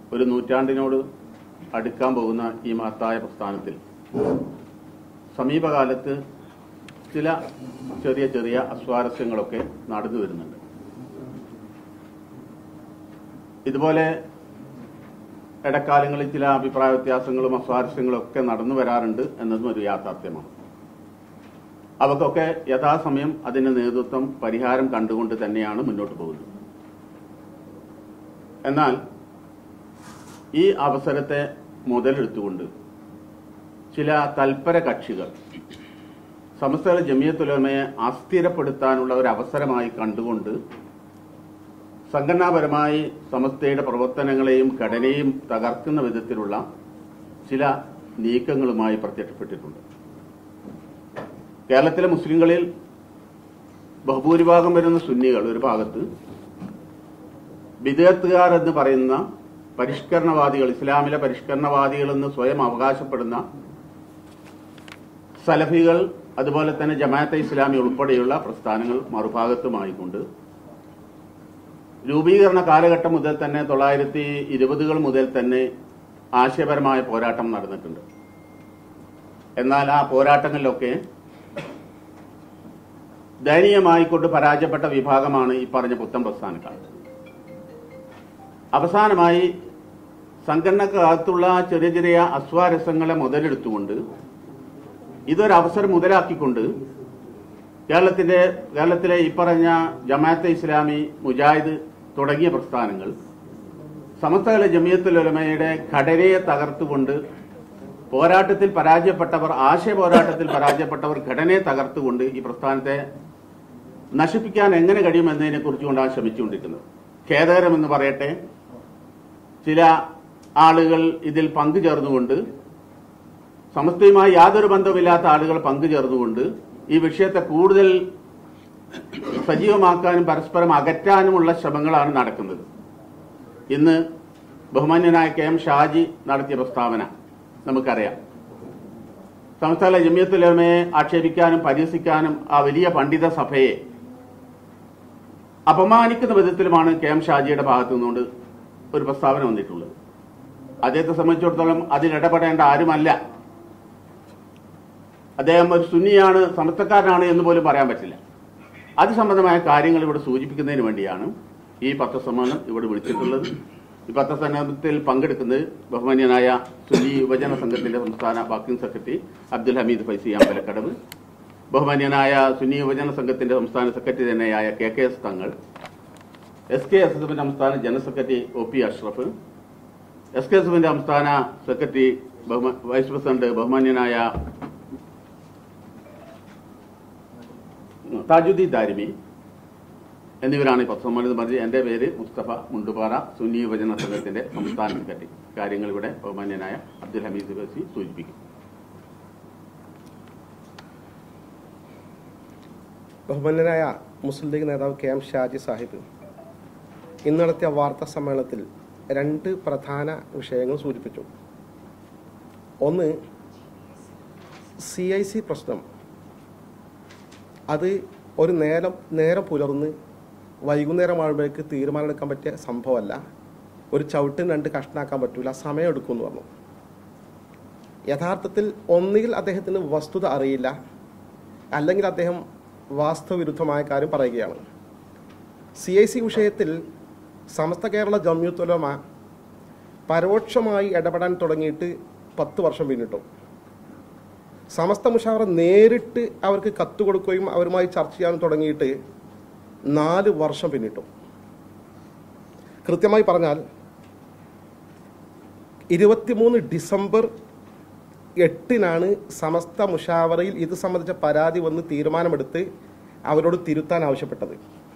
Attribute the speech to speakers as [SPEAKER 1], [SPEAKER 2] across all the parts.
[SPEAKER 1] ഒരു നൂറ്റാണ്ടിനോട് അടുക്കാൻ പോകുന്ന ഈ മഹത്തായ പ്രസ്ഥാനത്തിൽ സമീപകാലത്ത് ചില ചെറിയ ചെറിയ അസ്വാരസ്യങ്ങളൊക്കെ നടന്നു വരുന്നുണ്ട് ഇതുപോലെ ഇടക്കാലങ്ങളിൽ ചില അഭിപ്രായ വ്യത്യാസങ്ങളും അസ്വാരസ്യങ്ങളും ഒക്കെ നടന്നു വരാറുണ്ട് എന്നതും ഒരു യാഥാർത്ഥ്യമാണ് അവക്കൊക്കെ യഥാസമയം അതിന്റെ നേതൃത്വം പരിഹാരം കണ്ടുകൊണ്ട് തന്നെയാണ് മുന്നോട്ട് പോകുന്നത് എന്നാൽ ഈ അവസരത്തെ മുതലെടുത്തുകൊണ്ട് ചില തൽപര കക്ഷികൾ സമസ്ത ജമിയത്തുലമയെ അസ്ഥിരപ്പെടുത്താനുള്ള ഒരു അവസരമായി കണ്ടുകൊണ്ട് സംഘടനാപരമായി സമസ്തയുടെ പ്രവർത്തനങ്ങളെയും ഘടനയും തകർക്കുന്ന വിധത്തിലുള്ള ചില നീക്കങ്ങളുമായി പ്രത്യക്ഷപ്പെട്ടിട്ടുണ്ട് കേരളത്തിലെ മുസ്ലിങ്ങളിൽ ബഹുഭൂരിഭാഗം വരുന്ന സുന്നികൾ ഒരു ഭാഗത്ത് വിദേത്തുകാർ എന്ന് പറയുന്ന പരിഷ്കരണവാദികൾ ഇസ്ലാമിലെ പരിഷ്കരണവാദികൾ എന്ന് സ്വയം അവകാശപ്പെടുന്ന സലഫികൾ അതുപോലെ തന്നെ ജമാഅത്തെ ഇസ്ലാമി ഉൾപ്പെടെയുള്ള പ്രസ്ഥാനങ്ങൾ മറുഭാഗത്തുമായിക്കൊണ്ട് രൂപീകരണ കാലഘട്ടം മുതൽ തന്നെ തൊള്ളായിരത്തി ഇരുപതുകൾ മുതൽ തന്നെ ആശയപരമായ പോരാട്ടം നടന്നിട്ടുണ്ട് എന്നാൽ ആ പോരാട്ടങ്ങളിലൊക്കെ ദയനീയമായിക്കൊണ്ട് പരാജയപ്പെട്ട വിഭാഗമാണ് ഈ പറഞ്ഞ പുത്തൻ പ്രസ്ഥാനക്കാർ അവസാനമായി സംഘടനക്കകത്തുള്ള ചെറിയ ചെറിയ അസ്വാരസ്യങ്ങളെ മുതലെടുത്തുകൊണ്ട് ഇതൊരു അവസരം മുതലാക്കിക്കൊണ്ട് കേരളത്തിന്റെ കേരളത്തിലെ ഈ പറഞ്ഞ ജമാഅത്തെ ഇസ്ലാമി മുജാഹിദ് തുടങ്ങിയ പ്രസ്ഥാനങ്ങൾ സമസ്തകല ജമിയത്തുൽ ഉലമയുടെ ഘടനയെ തകർത്തുകൊണ്ട് പോരാട്ടത്തിൽ പരാജയപ്പെട്ടവർ ആശയ പോരാട്ടത്തിൽ പരാജയപ്പെട്ടവർ ഘടനയെ തകർത്തുകൊണ്ട് ഈ പ്രസ്ഥാനത്തെ നശിപ്പിക്കാൻ എങ്ങനെ കഴിയുമെന്നതിനെ കുറിച്ചുകൊണ്ടാണ് ശ്രമിച്ചുകൊണ്ടിരിക്കുന്നത് ഖേദകരമെന്ന് പറയട്ടെ ചില ആളുകൾ ഇതിൽ പങ്കുചേർന്നുകൊണ്ട് സമസ്തയുമായി യാതൊരു ബന്ധവുമില്ലാത്ത ആളുകൾ പങ്കുചേർന്നുകൊണ്ട് ഈ വിഷയത്തെ കൂടുതൽ സജീവമാക്കാനും പരസ്പരം അകറ്റാനുമുള്ള ശ്രമങ്ങളാണ് നടക്കുന്നത് ഇന്ന് ബഹുമാന്യനായ കെ എം ഷാജി നടത്തിയ പ്രസ്താവന നമുക്കറിയാം സംസ്ഥാന ജമിയത്തുലമയെ ആക്ഷേപിക്കാനും പരിഹസിക്കാനും ആ വലിയ പണ്ഡിത സഭയെ അപമാനിക്കുന്ന വിധത്തിലുമാണ് കെ എം ഷാജിയുടെ ഭാഗത്തു നിന്നുകൊണ്ട് ഒരു പ്രസ്താവന വന്നിട്ടുള്ളത് അദ്ദേഹത്തെ സംബന്ധിച്ചിടത്തോളം അതിലിടപെടേണ്ട ആരുമല്ല അദ്ദേഹം ഒരു സുന്നിയാണ് സമസ്തക്കാരനാണ് എന്ന് പോലും പറയാൻ പറ്റില്ല അത് സംബന്ധമായ കാര്യങ്ങൾ ഇവിടെ സൂചിപ്പിക്കുന്നതിന് വേണ്ടിയാണ് ഈ പത്രസമ്മേളനം ഇവിടെ വിളിച്ചിട്ടുള്ളത് ഈ പത്രസമ്മേളനത്തിൽ പങ്കെടുക്കുന്നത് ബഹുമാന്യനായ സുന്നി യുവജന സംഘത്തിന്റെ സംസ്ഥാന വർക്കിംഗ് സെക്രട്ടറി അബ്ദുൽ ഹമീദ് ഫൈസി അമ്പലക്കടവ് ബഹുമാന്യനായ സുന്നി യുവജന സംഘത്തിന്റെ സംസ്ഥാന സെക്രട്ടറി തന്നെയായ K K S Thangal S K S S എഫിന്റെ സംസ്ഥാന general secretary O P Ashraf S K S എഫിന്റെ സംസ്ഥാന സെക്രട്ടറി ബഹുമാ- വൈസ് പ്രസിഡന്റ് ബഹുമാന്യനായ താജുദ്ദീൻ ദാരിമി എന്നിവരാണ് ഈ പത്രസമ്മേളനത്തിൽ പറഞ്ഞത് എന്റെ പേര് മുസ്തഫ മുണ്ടുപാറ സുന്നി യുവജന സംഘത്തിന്റെ സംസ്ഥാന സെക്രട്ടറി കാര്യങ്ങൾ ഇവിടെ ബഹുമാന്യനായ അബ്ദുൽ ഹമീദ് ബസി സൂചിപ്പിക്കും
[SPEAKER 2] ബഹുമാന്യനായ മുസ്ലിം ലീഗ് നേതാവ് കെ എം ഷാജി സാഹിബ് ഇന്ന് നടത്തിയ വാർത്താ സമ്മേളനത്തിൽ രണ്ട് പ്രധാന വിഷയങ്ങൾ സൂചിപ്പിച്ചു ഒന്ന് സി ഐ സി പ്രശ്നം അത് ഒരു നേരം നേരം പുലർന്ന് വൈകുന്നേരമാകുമ്പോഴേക്ക് തീരുമാനമെടുക്കാൻ പറ്റിയ സംഭവമല്ല ഒരു ചവിട്ടിന് രണ്ട് കഷ്ണാക്കാൻ പറ്റൂല സമയമെടുക്കുമെന്ന് പറഞ്ഞു യഥാർത്ഥത്തിൽ ഒന്നുകിൽ അദ്ദേഹത്തിന് വസ്തുത അറിയില്ല അല്ലെങ്കിൽ അദ്ദേഹം വാസ്തവവിരുദ്ധമായ കാര്യം പറയുകയാണ് സി ഐ സി വിഷയത്തിൽ സമസ്ത കേരള ജമ്യൂത്തുലമ പരോക്ഷമായി ഇടപെടാൻ തുടങ്ങിയിട്ട് പത്ത് വർഷം പിന്നിട്ടു സമസ്ത മുഷാവറ നേരിട്ട് അവർക്ക് കത്ത് കൊടുക്കുകയും അവരുമായി ചർച്ച ചെയ്യാൻ തുടങ്ങിയിട്ട് നാല് വർഷം പിന്നിട്ടു കൃത്യമായി പറഞ്ഞാൽ ഇരുപത്തിമൂന്ന് ഡിസംബർ എട്ടിനാണ് സമസ്ത മുഷാവറയിൽ ഇത് സംബന്ധിച്ച പരാതി വന്ന് തീരുമാനമെടുത്ത് അവരോട് തിരുത്താൻ ആവശ്യപ്പെട്ടത്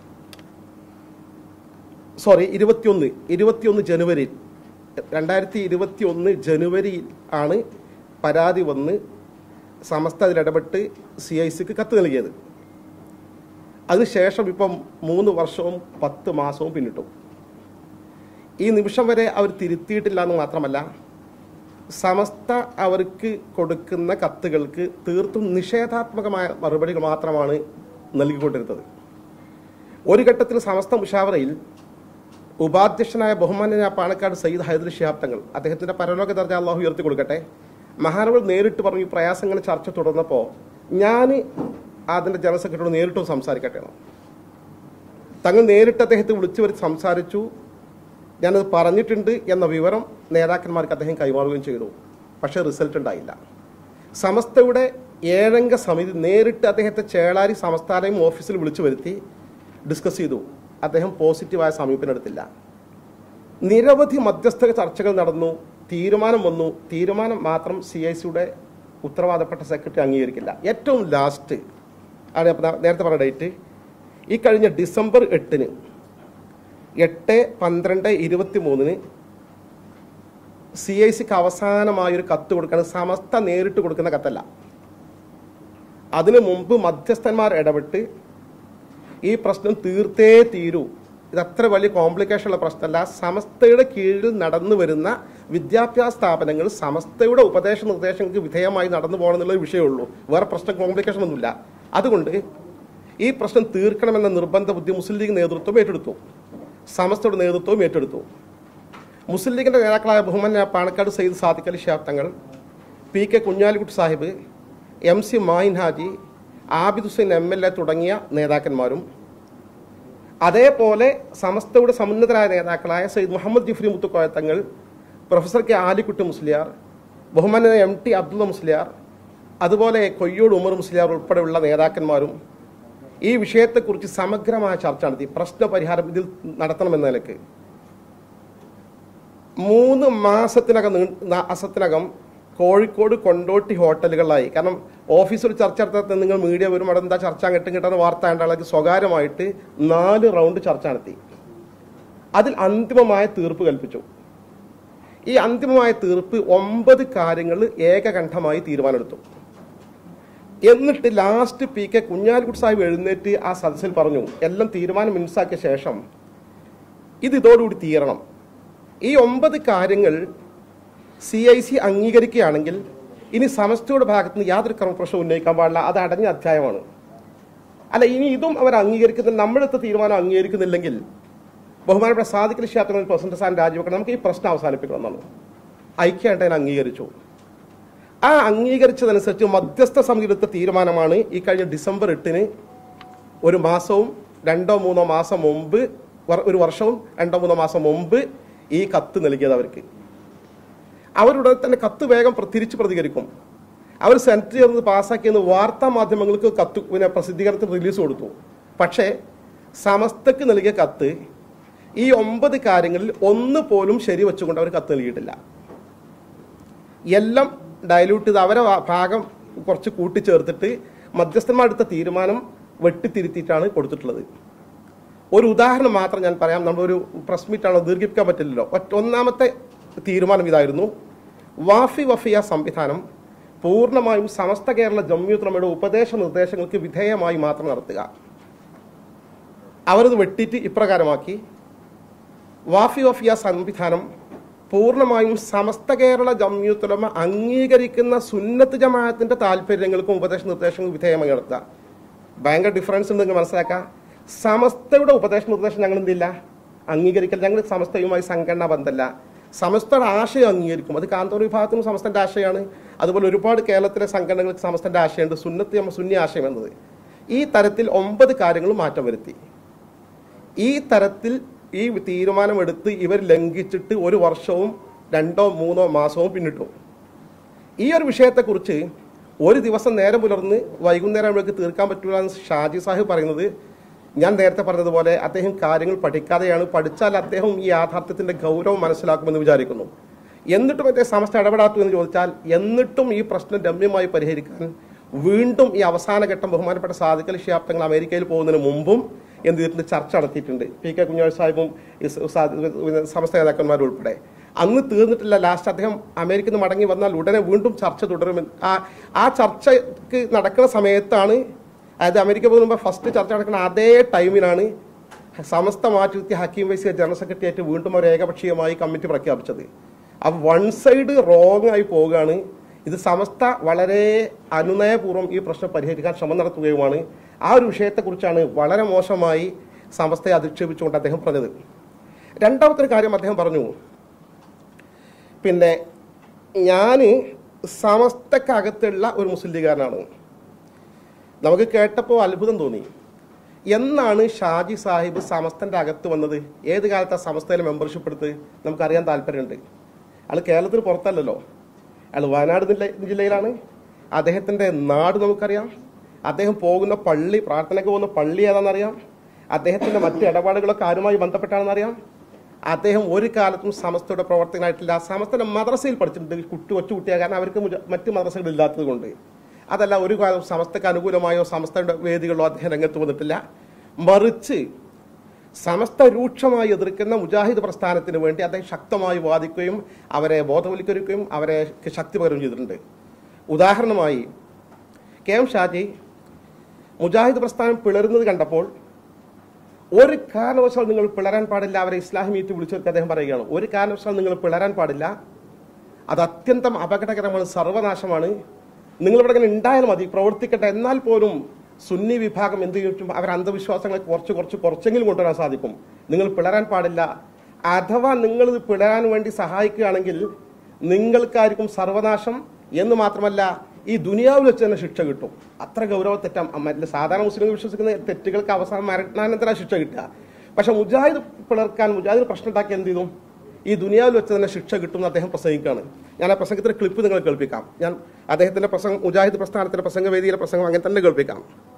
[SPEAKER 2] സോറി ഇരുപത്തിയൊന്ന് ഇരുപത്തിയൊന്ന് ജനുവരി രണ്ടായിരത്തി ഇരുപത്തി ഒന്ന് ജനുവരിയിൽ ആണ് പരാതി വന്ന് സമസ്ത അതിലിടപെട്ട് സി ഐ സിക്ക് കത്ത് നൽകിയത് അതിനുശേഷം ഇപ്പം മൂന്ന് വർഷവും പത്ത് മാസവും പിന്നിട്ടു ഈ നിമിഷം വരെ അവർ തിരുത്തിയിട്ടില്ല എന്ന് മാത്രമല്ല സമസ്ത അവർക്ക് കൊടുക്കുന്ന കത്തുകൾക്ക് തീർത്തും നിഷേധാത്മകമായ മറുപടികൾ മാത്രമാണ് നൽകിക്കൊണ്ടിരുന്നത് ഒരു ഘട്ടത്തിൽ സമസ്ത മുഷാവറയിൽ ഉപാധ്യക്ഷനായ ബഹുമാന്യനായ പാണക്കാട് സയ്യിദ് ഹൈദർ ശിഹാബ് തങ്ങൾ അദ്ദേഹത്തിന്റെ പരലോക ദർജ അള്ളാഹു ഉയർത്തി കൊടുക്കട്ടെ മഹാനവൾ നേരിട്ട് പറഞ്ഞു ഈ പ്രയാസങ്ങൾ ചർച്ച തുടർന്നപ്പോൾ ഞാൻ അതിന്റെ ജനറൽ സെക്രട്ടറിയോട് നേരിട്ടും സംസാരിക്കട്ടെ എന്ന്. തങ്ങൾ നേരിട്ട് അദ്ദേഹത്തെ വിളിച്ചു വരുത്തി സംസാരിച്ചു ഞാനത് പറഞ്ഞിട്ടുണ്ട് എന്ന വിവരം നേതാക്കന്മാർക്ക് അദ്ദേഹം കൈമാറുകയും ചെയ്തു പക്ഷേ റിസൾട്ട് ഉണ്ടായില്ല സമസ്തയുടെ ഏഴംഗ സമിതി നേരിട്ട് അദ്ദേഹത്തെ ചേളാരി സംസ്ഥാനയും ഓഫീസിൽ വിളിച്ചു വരുത്തി ഡിസ്കസ് ചെയ്തു അദ്ദേഹം പോസിറ്റീവായ സമീപനം എടുത്തില്ല നിരവധി മധ്യസ്ഥ ചർച്ചകൾ നടന്നു തീരുമാനം വന്നു തീരുമാനം മാത്രം സി ഐ സിയുടെ ഉത്തരവാദപ്പെട്ട സെക്രട്ടറി അംഗീകരിക്കില്ല ഏറ്റവും ലാസ്റ്റ് ആണ് ഞാൻ ഇപ്പൊ നേരത്തെ പറഞ്ഞ ഡേറ്റ് ഈ കഴിഞ്ഞ ഡിസംബർ എട്ടിന് എട്ട് പന്ത്രണ്ട് ഇരുപത്തി മൂന്നിന് സി ഐ സിക്ക് അവസാനമായൊരു കത്ത് കൊടുക്കണം സമസ്ത നേരിട്ട് കൊടുക്കുന്ന കത്തല്ല അതിനു മുമ്പ് മധ്യസ്ഥന്മാർ ഇടപെട്ട് ഈ പ്രശ്നം തീർത്തേ തീരൂ ഇത് അത്ര വലിയ കോംപ്ലിക്കേഷൻ ഉള്ള പ്രശ്നമല്ല സമസ്തയുടെ കീഴിൽ നടന്നു വരുന്ന വിദ്യാഭ്യാസ സ്ഥാപനങ്ങൾ സമസ്തയുടെ ഉപദേശ നിർദ്ദേശങ്ങൾക്ക് വിധേയമായി നടന്നു പോകണമെന്നുള്ള വിഷയമുള്ളൂ വേറെ പ്രശ്നം കോംപ്ലിക്കേഷൻ ഒന്നുമില്ല അതുകൊണ്ട് ഈ പ്രശ്നം തീർക്കണമെന്ന നിർബന്ധ ബുദ്ധി മുസ്ലിം ലീഗ് നേതൃത്വം ഏറ്റെടുത്തു സമസ്തയുടെ നേതൃത്വവും ഏറ്റെടുത്തു മുസ്ലിം ലീഗിന്റെ നേതാക്കളായ ബഹുമാന്യ Panakkad Sayyid Sadiq Ali Shihab Thangal P K Kunhalikutty Sahib M C Mayin Haji Abid Hussain M L A തുടങ്ങിയ നേതാക്കന്മാരും അതേപോലെ സമസ്തയുടെ സമുന്നതരായ നേതാക്കളായ സയ്യിദ് മുഹമ്മദ് ജിഫ്രി മുത്തുക്കോയ തങ്ങൾ പ്രൊഫസർ കെ ആലിക്കുട്ടി മുസ്ലിയാർ ബഹുമാന എം ടി അബ്ദുള്ള മുസ്ലിയാർ അതുപോലെ കൊയ്യോട് ഉമർ മുസ്ലിയാർ ഉൾപ്പെടെയുള്ള നേതാക്കന്മാരും ഈ വിഷയത്തെക്കുറിച്ച് സമഗ്രമായ ചർച്ച നടത്തി പ്രശ്ന പരിഹാരം ഇതിൽ നടത്തണമെന്ന നിലക്ക് മൂന്ന് മാസത്തിനകം നീ- മാസത്തിനകം കോഴിക്കോട് കൊണ്ടോട്ടി ഹോട്ടലുകളിലായി കാരണം ഓഫീസിൽ ചർച്ച നടത്താത്ത നിങ്ങൾ മീഡിയ വരും അവിടെ എന്താ ചർച്ച അങ്ങോട്ടും കിട്ടുന്ന വാർത്ത കണ്ടാളൊക്കെ സ്വകാര്യമായിട്ട് നാല് റൗണ്ട് ചർച്ച നടത്തി അതിൽ അന്തിമമായ തീർപ്പ് കൽപ്പിച്ചു ഈ അന്തിമമായ തീർപ്പ് ഒമ്പത് കാര്യങ്ങൾ ഏകകണ്ഠമായി തീരുമാനമെടുത്തു എന്നിട്ട് last P K Kunhalikutty Sahib എഴുന്നേറ്റ് ആ സദസ്സിൽ പറഞ്ഞു എല്ലാം തീരുമാനം മനസ്സാക്കിയ ശേഷം ഇത് ഇതോടുകൂടി തീരണം ഈ ഒമ്പത് കാര്യങ്ങൾ സി ഐ സി അംഗീകരിക്കുകയാണെങ്കിൽ ഇനി സമസ്തയുടെ ഭാഗത്ത് നിന്ന് യാതൊരു ക്രമപ്രശ്നം ഉന്നയിക്കാൻ പാടില്ല അത് അടഞ്ഞ അധ്യായമാണ് അല്ല ഇനി ഇതും അവർ അംഗീകരിക്കുന്ന നമ്മളെടുത്ത തീരുമാനം അംഗീകരിക്കുന്നില്ലെങ്കിൽ ബഹുമാനപ്പെട്ട സാദിഖ് ക്ഷേത്രങ്ങളിൽ പ്രസിഡന്റ് സ്ഥാനം രാജിവെക്കണം നമുക്ക് ഈ പ്രശ്നം അവസാനിപ്പിക്കണം എന്നാണ് ഐക്യമായിട്ട് അതിനെ അംഗീകരിച്ചു ആ അംഗീകരിച്ചതനുസരിച്ച് മധ്യസ്ഥ സമിതി എടുത്ത തീരുമാനമാണ് ഈ കഴിഞ്ഞ ഡിസംബർ എട്ടിന് ഒരു മാസവും രണ്ടോ മൂന്നോ മാസം മുമ്പ് വർ- ഒരു വർഷവും രണ്ടോ മൂന്നോ മാസം മുമ്പ് ഈ കത്ത് നൽകിയത് അവർക്ക് അവരുടെ തന്നെ കത്ത് വേഗം പ്ര- തിരിച്ചു പ്രതികരിക്കും അവർ സെനറ്റ് ചേർന്ന് പാസ്സാക്കിയെന്ന് വാർത്താ മാധ്യമങ്ങൾക്ക് കത്ത് പിന്നെ പ്രസിദ്ധീകരണത്തിന് റിലീസ് കൊടുത്തു പക്ഷേ സമസ്തക്ക് നൽകിയ കത്ത് ഈ ഒമ്പത് കാര്യങ്ങളിൽ ഒന്ന് പോലും ശരി വെച്ചുകൊണ്ട് അവർ കത്ത് നൽകിയിട്ടില്ല എല്ലാം ഡയലൂട്ട് ചെയ്ത് അവരെ ഭാ- ഭാഗം കുറച്ച് കൂട്ടിച്ചേർത്തിട്ട് മധ്യസ്ഥന്മാരെടുത്ത തീരുമാനം വെട്ടിത്തിരുത്തിയിട്ടാണ് കൊടുത്തിട്ടുള്ളത് ഒരു ഉദാഹരണം മാത്രം ഞാൻ പറയാം നമ്മളൊരു പ്രസ് മീറ്റാണോ ദീർഘിപ്പിക്കാൻ പറ്റില്ലല്ലോ ഒറ്റ- ഒന്നാമത്തെ തീരുമാനം ഇതായിരുന്നു വാഫി വഫിയ സംവിധാനം പൂർണ്ണമായും സമസ്ത കേരള ജമ്യൂത്രമയുടെ ഉപദേശ നിർദ്ദേശങ്ങൾക്ക് വിധേയമായി മാത്രം നടത്തുക അവരത് വെട്ടിയിട്ട് ഇപ്രകാരമാക്കി വാഫി വഫിയ സംവിധാനം പൂർണ്ണമായും സമസ്ത കേരള ജമ്യൂത്തുലമ അംഗീകരിക്കുന്ന സുന്നത്ത് ജമാഅത്തിന്റെ താല്പര്യങ്ങൾക്കും ഉപദേശ നിർദ്ദേശങ്ങൾക്കും വിധേയമായി നടത്തുക ഭയങ്കര ഡിഫറൻസ് ഉണ്ട് നിങ്ങൾ മനസ്സിലാക്കാം സമസ്തയുടെ ഉപദേശ നിർദ്ദേശം ഞങ്ങൾ എന്തില്ല അംഗീകരിക്കൽ ഞങ്ങൾ സമസ്തയുമായി സംഘടനാ ബന്ധമല്ല സമസ്തയുടെ ആശയം അംഗീകരിക്കും അത് കാന്തോർ വിഭാഗത്തിനും സമസ്തന്റെ ആശയമാണ് അതുപോലെ ഒരുപാട് കേരളത്തിലെ സംഘടനകൾക്ക് സമസ്തന്റെ ആശയമുണ്ട് സുന്നത്ത് ജമ- സുന്നി ആശയം എന്നത് ഈ തരത്തിൽ ഒമ്പത് കാര്യങ്ങൾ മാറ്റം വരുത്തി ഈ തരത്തിൽ ഈ തീരുമാനമെടുത്ത് ഇവർ ലംഘിച്ചിട്ട് ഒരു വർഷവും രണ്ടോ മൂന്നോ മാസവും പിന്നിട്ടു ഈ ഒരു വിഷയത്തെക്കുറിച്ച് ഒരു ദിവസം നേരം പുലർന്ന് വൈകുന്നേരം ആകുമ്പോഴേക്ക് തീർക്കാൻ പറ്റില്ല എന്ന് ഷാജി സാഹിബ് പറയുന്നത് ഞാൻ നേരത്തെ പറഞ്ഞതുപോലെ അദ്ദേഹം കാര്യങ്ങൾ പഠിക്കാതെയാണ് പഠിച്ചാൽ അദ്ദേഹം ഈ യാഥാർത്ഥ്യത്തിന്റെ ഗൗരവം മനസ്സിലാക്കുമെന്ന് വിചാരിക്കുന്നു എന്നിട്ടും എന്റെ സമസ്ത ഇടപെടാത്തു എന്ന് ചോദിച്ചാൽ എന്നിട്ടും ഈ പ്രശ്നം രമ്യമായി പരിഹരിക്കാൻ വീണ്ടും ഈ അവസാന ഘട്ടം ബഹുമാനപ്പെട്ട സാധിക്കൽ ഷിയാബ്ദങ്ങൾ അമേരിക്കയിൽ പോകുന്നതിന് മുമ്പും എന്ത് ചെയ്തിട്ടുണ്ട് ചർച്ച നടത്തിയിട്ടുണ്ട് പി കെ കുഞ്ഞാഴ് സാഹിബും ഈ സ- സാ- സമസ്ത നേതാക്കന്മാരും ഉൾപ്പെടെ അന്ന് തീർന്നിട്ടില്ല ലാസ്റ്റ് അദ്ദേഹം അമേരിക്കയിൽ നിന്ന് മടങ്ങി വന്നാൽ ഉടനെ വീണ്ടും ചർച്ച തുടരുമെന്ന് ആ ആ ചർച്ചക്ക് നടക്കുന്ന സമയത്താണ് അതായത് അമേരിക്ക പോകുമ്പോൾ ഫസ്റ്റ് ചർച്ച നടക്കുന്ന അതേ ടൈമിലാണ് സമസ്ത മാറ്റി ഹക്കീം വൈസി ജനറൽ സെക്രട്ടറി ആയിട്ട് വീണ്ടും ഒരു ഏകപക്ഷീയമായി കമ്മിറ്റി പ്രഖ്യാപിച്ചത് അപ്പൊ വൺ സൈഡ് റോങ് ആയി പോവുകയാണ് ഇത് സമസ്ത വളരെ അനുനയപൂർവ്വം ഈ പ്രശ്നം പരിഹരിക്കാൻ ശ്രമം നടത്തുകയുമാണ് ആ ഒരു വിഷയത്തെക്കുറിച്ചാണ് വളരെ മോശമായി സമസ്തയെ അധിക്ഷേപിച്ചുകൊണ്ട് അദ്ദേഹം പറഞ്ഞത് രണ്ടാമത്തെ ഒരു കാര്യം അദ്ദേഹം പറഞ്ഞു പിന്നെ ഞാൻ സമസ്തക്കകത്തുള്ള ഒരു മുസ്ലിം ലീഗുകാരനാണ് നമുക്ക് കേട്ടപ്പോൾ അത്ഭുതം തോന്നി എന്നാണ് ഷാജി സാഹിബ് സമസ്തന്റെ അകത്ത് വന്നത് ഏത് കാലത്താ സമസ്തയിൽ മെമ്പർഷിപ്പ് എടുത്ത് നമുക്കറിയാൻ താല്പര്യമുണ്ട് അയാൾ കേരളത്തിന് പുറത്തല്ലല്ലോ അയാൾ വയനാട് ജില്ല- ജില്ലയിലാണ് അദ്ദേഹത്തിന്റെ നാട് നമുക്കറിയാം അദ്ദേഹം പോകുന്ന പള്ളി പ്രാർത്ഥനയ്ക്ക് പോകുന്ന പള്ളി ഏതാണെന്നറിയാം അദ്ദേഹത്തിന്റെ മറ്റ് ഇടപാടുകളൊക്കെ ആരുമായി ബന്ധപ്പെട്ടാണെന്നറിയാം അദ്ദേഹം ഒരു കാലത്തും സമസ്തയുടെ പ്രവർത്തകനായിട്ടില്ല സമസ്തയുടെ മദ്രസയിൽ പഠിച്ചിട്ടുണ്ട് കുട്ടി കൊച്ചു കുട്ടിയാ കാരണം അവർക്ക് മുജ- മറ്റ് മദ്രസകൾ ഇല്ലാത്തത് കൊണ്ട് അതല്ല ഒരു കാലം സമസ്തക്ക് അനുകൂലമായോ സമസ്തയുടെ വേദികളോ അദ്ദേഹം രംഗത്ത് വന്നിട്ടില്ല മറിച്ച് സമസ്ത രൂക്ഷമായി എതിർക്കുന്ന മുജാഹിദ് പ്രസ്ഥാനത്തിന് വേണ്ടി അദ്ദേഹം ശക്തമായി വാദിക്കുകയും അവരെ ബോധവൽക്കരിക്കുകയും അവരെ ശക്തി പകരുകയും ചെയ്തിട്ടുണ്ട് ഉദാഹരണമായി കെ എം ഷാജി മുജാഹിദ് പ്രസ്ഥാനം പിളരുന്നത് കണ്ടപ്പോൾ ഒരു കാരണവശാൽ നിങ്ങൾ പിളരാൻ പാടില്ല അവരെ ഇസ്ലാമിയത്ത് വിളിച്ചു അദ്ദേഹം പറയുകയാണ് ഒരു കാരണവശാൽ നിങ്ങൾ പിളരാൻ പാടില്ല അത് അത്യന്തം അപകടകരമാണ് സർവനാശമാണ് നിങ്ങൾ ഇവിടെ ഇങ്ങനെ ഉണ്ടായാൽ മതി പ്രവർത്തിക്കട്ടെ എന്നാൽ പോലും സുന്നി വിഭാഗം എന്ത് ചെയ്യും അവർ അന്ധവിശ്വാസങ്ങളെ കുറച്ച് കുറച്ച് കുറച്ചെങ്കിലും കൊണ്ടുവരാൻ സാധിക്കും നിങ്ങൾ പിളരാൻ പാടില്ല അഥവാ നിങ്ങൾ ഇത് പിളരാൻ വേണ്ടി സഹായിക്കുകയാണെങ്കിൽ നിങ്ങൾക്കായിരിക്കും സർവനാശം എന്ന് മാത്രമല്ല ഈ ദുനിയാവിൽ വെച്ച് തന്നെ ശിക്ഷ കിട്ടും അത്ര ഗൗരവ തെറ്റാം മറ്റേ സാധാരണ മുസ്ലിങ്ങൾ വിശ്വസിക്കുന്ന തെറ്റുകൾക്ക് അവസാനം മരണാനന്തര ശിക്ഷ കിട്ടുക പക്ഷെ മുജാഹിദ് പിളർക്കാൻ മുജാഹിദ് പ്രശ്നം ഉണ്ടാക്കി എന്ത് ചെയ്തു ഈ ദുനിയാവിൽ വെച്ച് തന്നെ ശിക്ഷ കിട്ടുമെന്ന് അദ്ദേഹം പ്രസംഗിക്കുകയാണ് ഞാൻ ആ പ്രസംഗത്തിന്റെ ക്ലിപ്പ് നിങ്ങൾ കേൾപ്പിക്കാം ഞാൻ അദ്ദേഹത്തിന്റെ പ്രസംഗം മുജാഹിദ് പ്രസ്ഥാനത്തിന്റെ പ്രസംഗവേദിയിലെ പ്രസംഗം അങ്ങനെ തന്നെ കേൾപ്പിക്കാം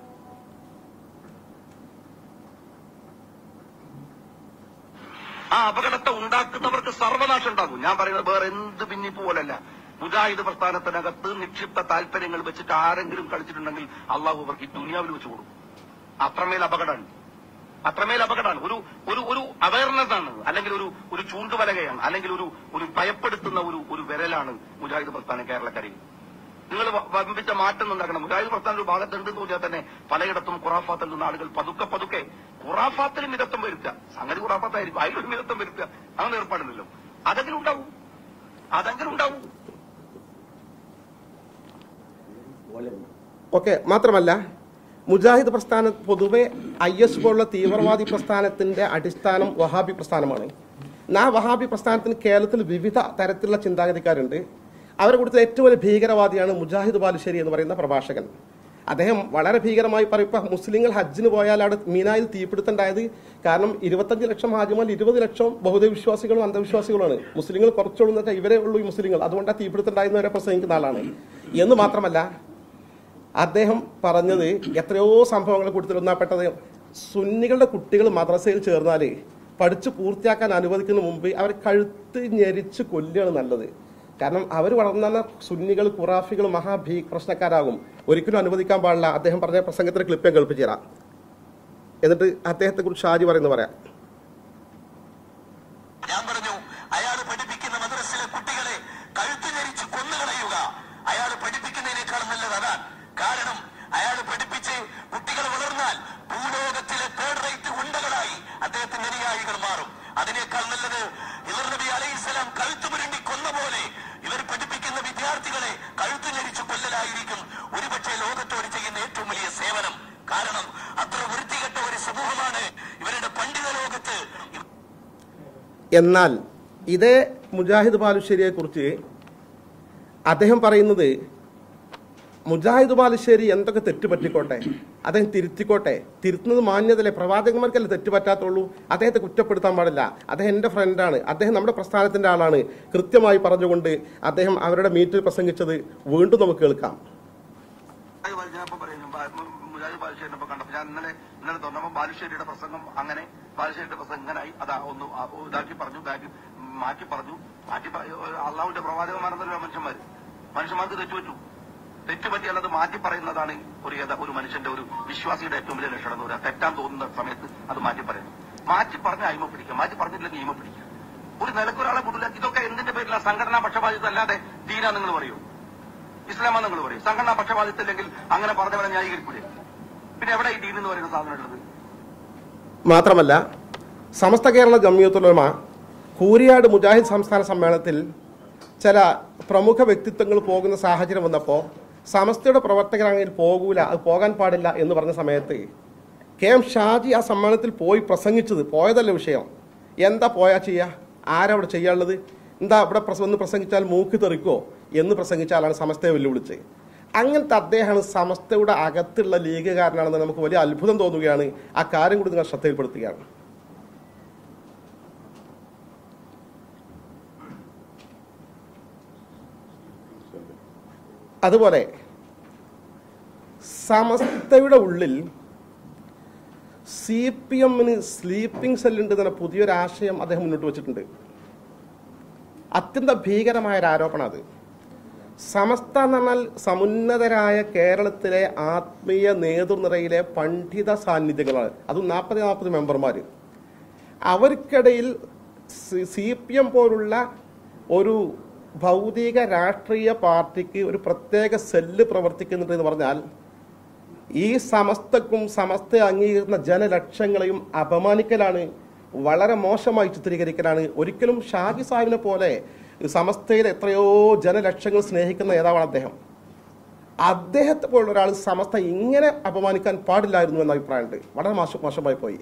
[SPEAKER 3] ആ അപകടത്തെ ഉണ്ടാക്കുന്നവർക്ക് സർവനാശം ഉണ്ടാകും ഞാൻ പറയുന്നത് വേറെ എന്ത് ഭിന്നിപ്പ് പോലല്ല മുജാഹിദ് പ്രസ്ഥാനത്തിനകത്ത് നിക്ഷിപ്ത താല്പര്യങ്ങൾ വെച്ചിട്ട് ആരെങ്കിലും കളിച്ചിട്ടുണ്ടെങ്കിൽ അള്ളാഹു അവർക്ക് ഈ ദുനിയാവിൽ വെച്ച് കൊടുക്കും അത്രമേൽ അപകടമാണ് അത്രമേൽ അപകടമാണ് ഒരു ഒരു ഒരു അവയർനെസ് ആണ് അല്ലെങ്കിൽ ഒരു ഒരു ചൂണ്ടുവലകയാണ് അല്ലെങ്കിൽ ഒരു ഒരു ഭയപ്പെടുത്തുന്ന ഒരു ഒരു വിരലാണ് മുജാഹിദ് പ്രസ്ഥാനം കേരളക്കരയിൽ നിങ്ങൾ വ- വമ്പിച്ച മാറ്റം ഉണ്ടാക്കണം മുജാഹിദ് പ്രസ്ഥാനം ഒരു ഭാഗത്തുണ്ട് തോന്നിയാൽ തന്നെ പലയിടത്തും ഖുറാഫാത്തിൽ നിന്ന് ആളുകൾ പതുക്കെ പതുക്കെ ഖുറാഫാത്തിൽ മിതത്വം വരുത്തുക സംഗതി ഖുറാഫാത്തായിരിക്കും അതിലൊരു മിതത്വം വരുത്തുക അങ്ങനെ ഏർപ്പാടില്ലല്ലോ അതെങ്കിലും ഉണ്ടാവും അതെങ്കിലും ഉണ്ടാവും
[SPEAKER 2] ഓക്കെ മാത്രമല്ല മുജാഹിദ് പ്രസ്ഥാനം പൊതുവെ ഐ എസ് പോലുള്ള തീവ്രവാദി പ്രസ്ഥാനത്തിന്റെ അടിസ്ഥാനം വഹാബി പ്രസ്ഥാനമാണ് ആ വഹാബി പ്രസ്ഥാനത്തിന് കേരളത്തിൽ വിവിധ തരത്തിലുള്ള ചിന്താഗതിക്കാരുണ്ട് അവരുടെ കൂട്ടത്തിൽ ഏറ്റവും വലിയ ഭീകരവാദിയാണ് മുജാഹിദ് ബാലുശ്ശേരി എന്ന് പറയുന്ന പ്രഭാഷകൻ അദ്ദേഹം വളരെ ഭീകരമായി പറയും ഇപ്പൊ മുസ്ലിങ്ങൾ ഹജ്ജിന് പോയാൽ അവിടെ മീനായിൽ തീപിടുത്തുണ്ടായത് കാരണം ഇരുപത്തഞ്ച് ലക്ഷം ഹാജിമാൽ ഇരുപത് ലക്ഷം ബഹുദൈവ വിശ്വാസികളും അന്ധവിശ്വാസികളുമാണ് മുസ്ലിങ്ങൾ കുറച്ചുള്ളൂ എന്ന് വെച്ചാൽ ഇവരെ ഉള്ളൂ ഈ മുസ്ലിങ്ങൾ അതുകൊണ്ടാണ് തീപിടുത്തുണ്ടായെന്ന് വരെ പ്രസംഗിക്കുന്ന ആളാണ് എന്ന് മാത്രമല്ല അദ്ദേഹം പറഞ്ഞത് എത്രയോ സംഭവങ്ങളെ കൂട്ടത്തിൽ ഒന്നാപ്പെട്ടത് സുന്നികളുടെ കുട്ടികൾ മദ്രസയിൽ ചേർന്നാൽ പഠിച്ച് പൂർത്തിയാക്കാൻ അനുവദിക്കുന്ന മുമ്പ് അവർ കഴുത്ത് ഞെരിച്ച് കൊല്ലുകയാണ് നല്ലത് കാരണം അവർ വളർന്ന സുന്നികൾ ഖുറാഫികൾ മഹാഭീ പ്രശ്നക്കാരാകും ഒരിക്കലും അനുവദിക്കാൻ പാടില്ല അദ്ദേഹം പറഞ്ഞ പ്രസംഗത്തിന്റെ ക്ലിപ്പ് ഞാൻ കേൾപ്പിച്ചു തരാം എന്നിട്ട് അദ്ദേഹത്തെ കുറിച്ച് ഷാജി പറയുന്നത് പറയാം
[SPEAKER 3] ഞാൻ പറഞ്ഞു അയാൾ പഠിപ്പിക്കുന്ന മദ്രസിലെ കുട്ടികളെ കഴുത്തു ഞെരിച്ച് കൊന്നുകളയുക അയാൾ പഠിപ്പിക്കുന്നതിനേക്കാൾ നല്ലത് അതാണ് കാരണം അയാൾ പഠിപ്പിച്ച് കുട്ടികൾ വളർന്നാൽ ഭൂലോകത്തിലെ തേർഡ് റേറ്റ് ഉണ്ടകളായി അദ്ദേഹത്തിന്റെ അനുയായികൾ മാറും അതിനേക്കാൾ നല്ലത് ഇവർ നബി അലൈഹിസ്സലാം കഴുത്തു മുരണ്ടി കൊന്ന പോലെ ഇവർ പഠിപ്പിക്കുന്ന വിദ്യാർത്ഥികളെ കഴുത്തു ഞെരിച്ച് കൊല്ലലായിരിക്കും ഒരുപക്ഷെ ലോകത്തോട് ചെയ്യുന്ന ഏറ്റവും വലിയ സേവനം കാരണം അത്ര വൃത്തികെട്ട ഒരു സമൂഹമാണ് ഇവരുടെ പണ്ഡിത ലോകത്ത്
[SPEAKER 2] എന്നാൽ ഇതേ മുജാഹിദ് ബാലുശ്ശേരിയെ കുറിച്ച് അദ്ദേഹം പറയുന്നത് മുജാഹിദ് ബാലുശ്ശേരി എന്തൊക്കെ തെറ്റ് പറ്റിക്കോട്ടെ അദ്ദേഹം തിരുത്തിക്കോട്ടെ തിരുത്തുന്നത് മാന്യതല്ലേ പ്രവാചകന്മാർക്കല്ലേ തെറ്റ് പറ്റാത്തുള്ളൂ അദ്ദേഹത്തെ കുറ്റപ്പെടുത്താൻ പാടില്ല അദ്ദേഹം എൻ്റെ ഫ്രണ്ടാണ് അദ്ദേഹം നമ്മുടെ പ്രസ്ഥാനത്തിന്റെ ആളാണ് കൃത്യമായി പറഞ്ഞുകൊണ്ട് അദ്ദേഹം അവരുടെ മീറ്റിൽ പ്രസംഗിച്ചത് വീണ്ടും നമുക്ക് കേൾക്കാം
[SPEAKER 3] ഞാനിപ്പോ പറയുന്നു ബാ- മു- മുജാഹിദ് ബാലുശ്ശേരിനെ ഇപ്പൊ കണ്ടപ്പോ ഞാൻ ഇന്നലെ ഇന്നലെ തോന്നപ്പോ ബാലുശ്ശേരിയുടെ പ്രസംഗം അങ്ങനെ ബാലുശ്ശേരിയുടെ പ്രസംഗം ഇങ്ങനായി അതാ ഒന്ന് ആ- ഇതാക്കി പറഞ്ഞു ബാക്കി മാറ്റി പറഞ്ഞു മാറ്റി പ- അള്ളാഹുവിന്റെ പ്രവാചകന്മാരെന്നല്ലോ മനുഷ്യന്മാര് മനുഷ്യന്മാർക്ക് തെറ്റുപറ്റു തെറ്റുപറ്റിയാൽ അത് മാറ്റി പറയുന്നതാണ് ഒരു യഥ- ഒരു മനുഷ്യന്റെ ഒരു വിശ്വാസിയുടെ ഏറ്റവും വലിയ ലക്ഷണം എന്ന് പറയുക തെറ്റാൻ തോന്നുന്ന സമയത്ത് അത് മാറ്റി പറയണം മാറ്റി പറഞ്ഞ അയിമ പിടിക്കുക മാറ്റി പറഞ്ഞില്ലെങ്കിൽ ഈമ പിടിക്കുക ഒരു നിലക്കൊരാളെ കൂടില്ല ഇതൊക്കെ എന്തിന്റെ പേരിലാണ് സംഘടനാ പക്ഷപാതിത്വം അല്ലാതെ തീരാ നിങ്ങൾ പറയൂ ഇസ്ലാമാ നിങ്ങൾ പറയും സംഘടനാ പക്ഷപാതിത്വമില്ലെങ്കിൽ അങ്ങനെ പറഞ്ഞവരെ ന്യായീകരിക്കൂലേ പിന്നെ എവിടെ ഈ ദീൻ എന്ന് പറയുന്ന സാധനം ഉള്ളത്
[SPEAKER 2] മാത്രമല്ല സമസ്ത കേരള ജമിയത്തുലമ കൂരിയാട് മുജാഹിദ് സംസ്ഥാന സമ്മേളനത്തിൽ ചില പ്രമുഖ വ്യക്തിത്വങ്ങൾ പോകുന്ന സാഹചര്യം വന്നപ്പോൾ സമസ്തയുടെ പ്രവർത്തകർ അങ്ങനെ പോകൂല അത് പോകാൻ പാടില്ല എന്ന് പറഞ്ഞ സമയത്ത് കെ എം ഷാജി ആ സമ്മേളനത്തിൽ പോയി പ്രസംഗിച്ചത് പോയതല്ല വിഷയം എന്താ പോയാ ചെയ്യുക ആരാ അവിടെ ചെയ്യാനുള്ളത് എന്താ ഇവിടെ പ്രസ ഒന്ന് പ്രസംഗിച്ചാൽ മൂക്ക് തെറിക്കോ എന്ന് പ്രസംഗിച്ചാലാണ് സമസ്തയെ വെല്ലുവിളിച്ച് അങ്ങനത്തെ അദ്ദേഹമാണ് സമസ്തയുടെ അകത്തുള്ള ലീഗുകാരനാണെന്ന് നമുക്ക് വലിയ അത്ഭുതം തോന്നുകയാണ് ആ കാര്യം കൂടി നിങ്ങൾ ശ്രദ്ധയിൽപ്പെടുത്തുകയാണ് അതുപോലെ സമസ്തയുടെ ഉള്ളിൽ സി പി എമ്മിന് സ്ലീപ്പിംഗ് സെല്ലുണ്ട് എന്ന പുതിയൊരു ആശയം അദ്ദേഹം മുന്നോട്ട് വെച്ചിട്ടുണ്ട് അത്യന്തം ഭീകരമായ ഒരു ആരോപണം അത് സമസ്ത എന്ന് പറഞ്ഞാൽ സമുന്നതരായ കേരളത്തിലെ ആത്മീയ നേതൃനിരയിലെ പണ്ഡിത സാന്നിധ്യങ്ങളാണ് അതും നാൽപ്പത് നാൽപ്പത് മെമ്പർമാർ അവർക്കിടയിൽ സി പി എം പോലുള്ള ഒരു ഭൗതിക രാഷ്ട്രീയ പാർട്ടിക്ക് ഒരു പ്രത്യേക സെല്ല് പ്രവർത്തിക്കുന്നുണ്ട് എന്ന് പറഞ്ഞാൽ ഈ സമസ്തക്കും സമസ്ത അംഗീകരിക്കുന്ന ജനലക്ഷങ്ങളെയും അപമാനിക്കലാണ് വളരെ മോശമായി ചിത്രീകരിക്കലാണ് ഒരിക്കലും ഷാജി സാഹിബിനെ പോലെ സമസ്തയിൽ എത്രയോ ജനലക്ഷങ്ങൾ സ്നേഹിക്കുന്ന നേതാവാണ് അദ്ദേഹം അദ്ദേഹത്തെ പോലുള്ള ഒരാൾ സമസ്ത ഇങ്ങനെ അപമാനിക്കാൻ പാടില്ലായിരുന്നു എന്ന അഭിപ്രായമുണ്ട് വളരെ മോശം മോശമായി പോയി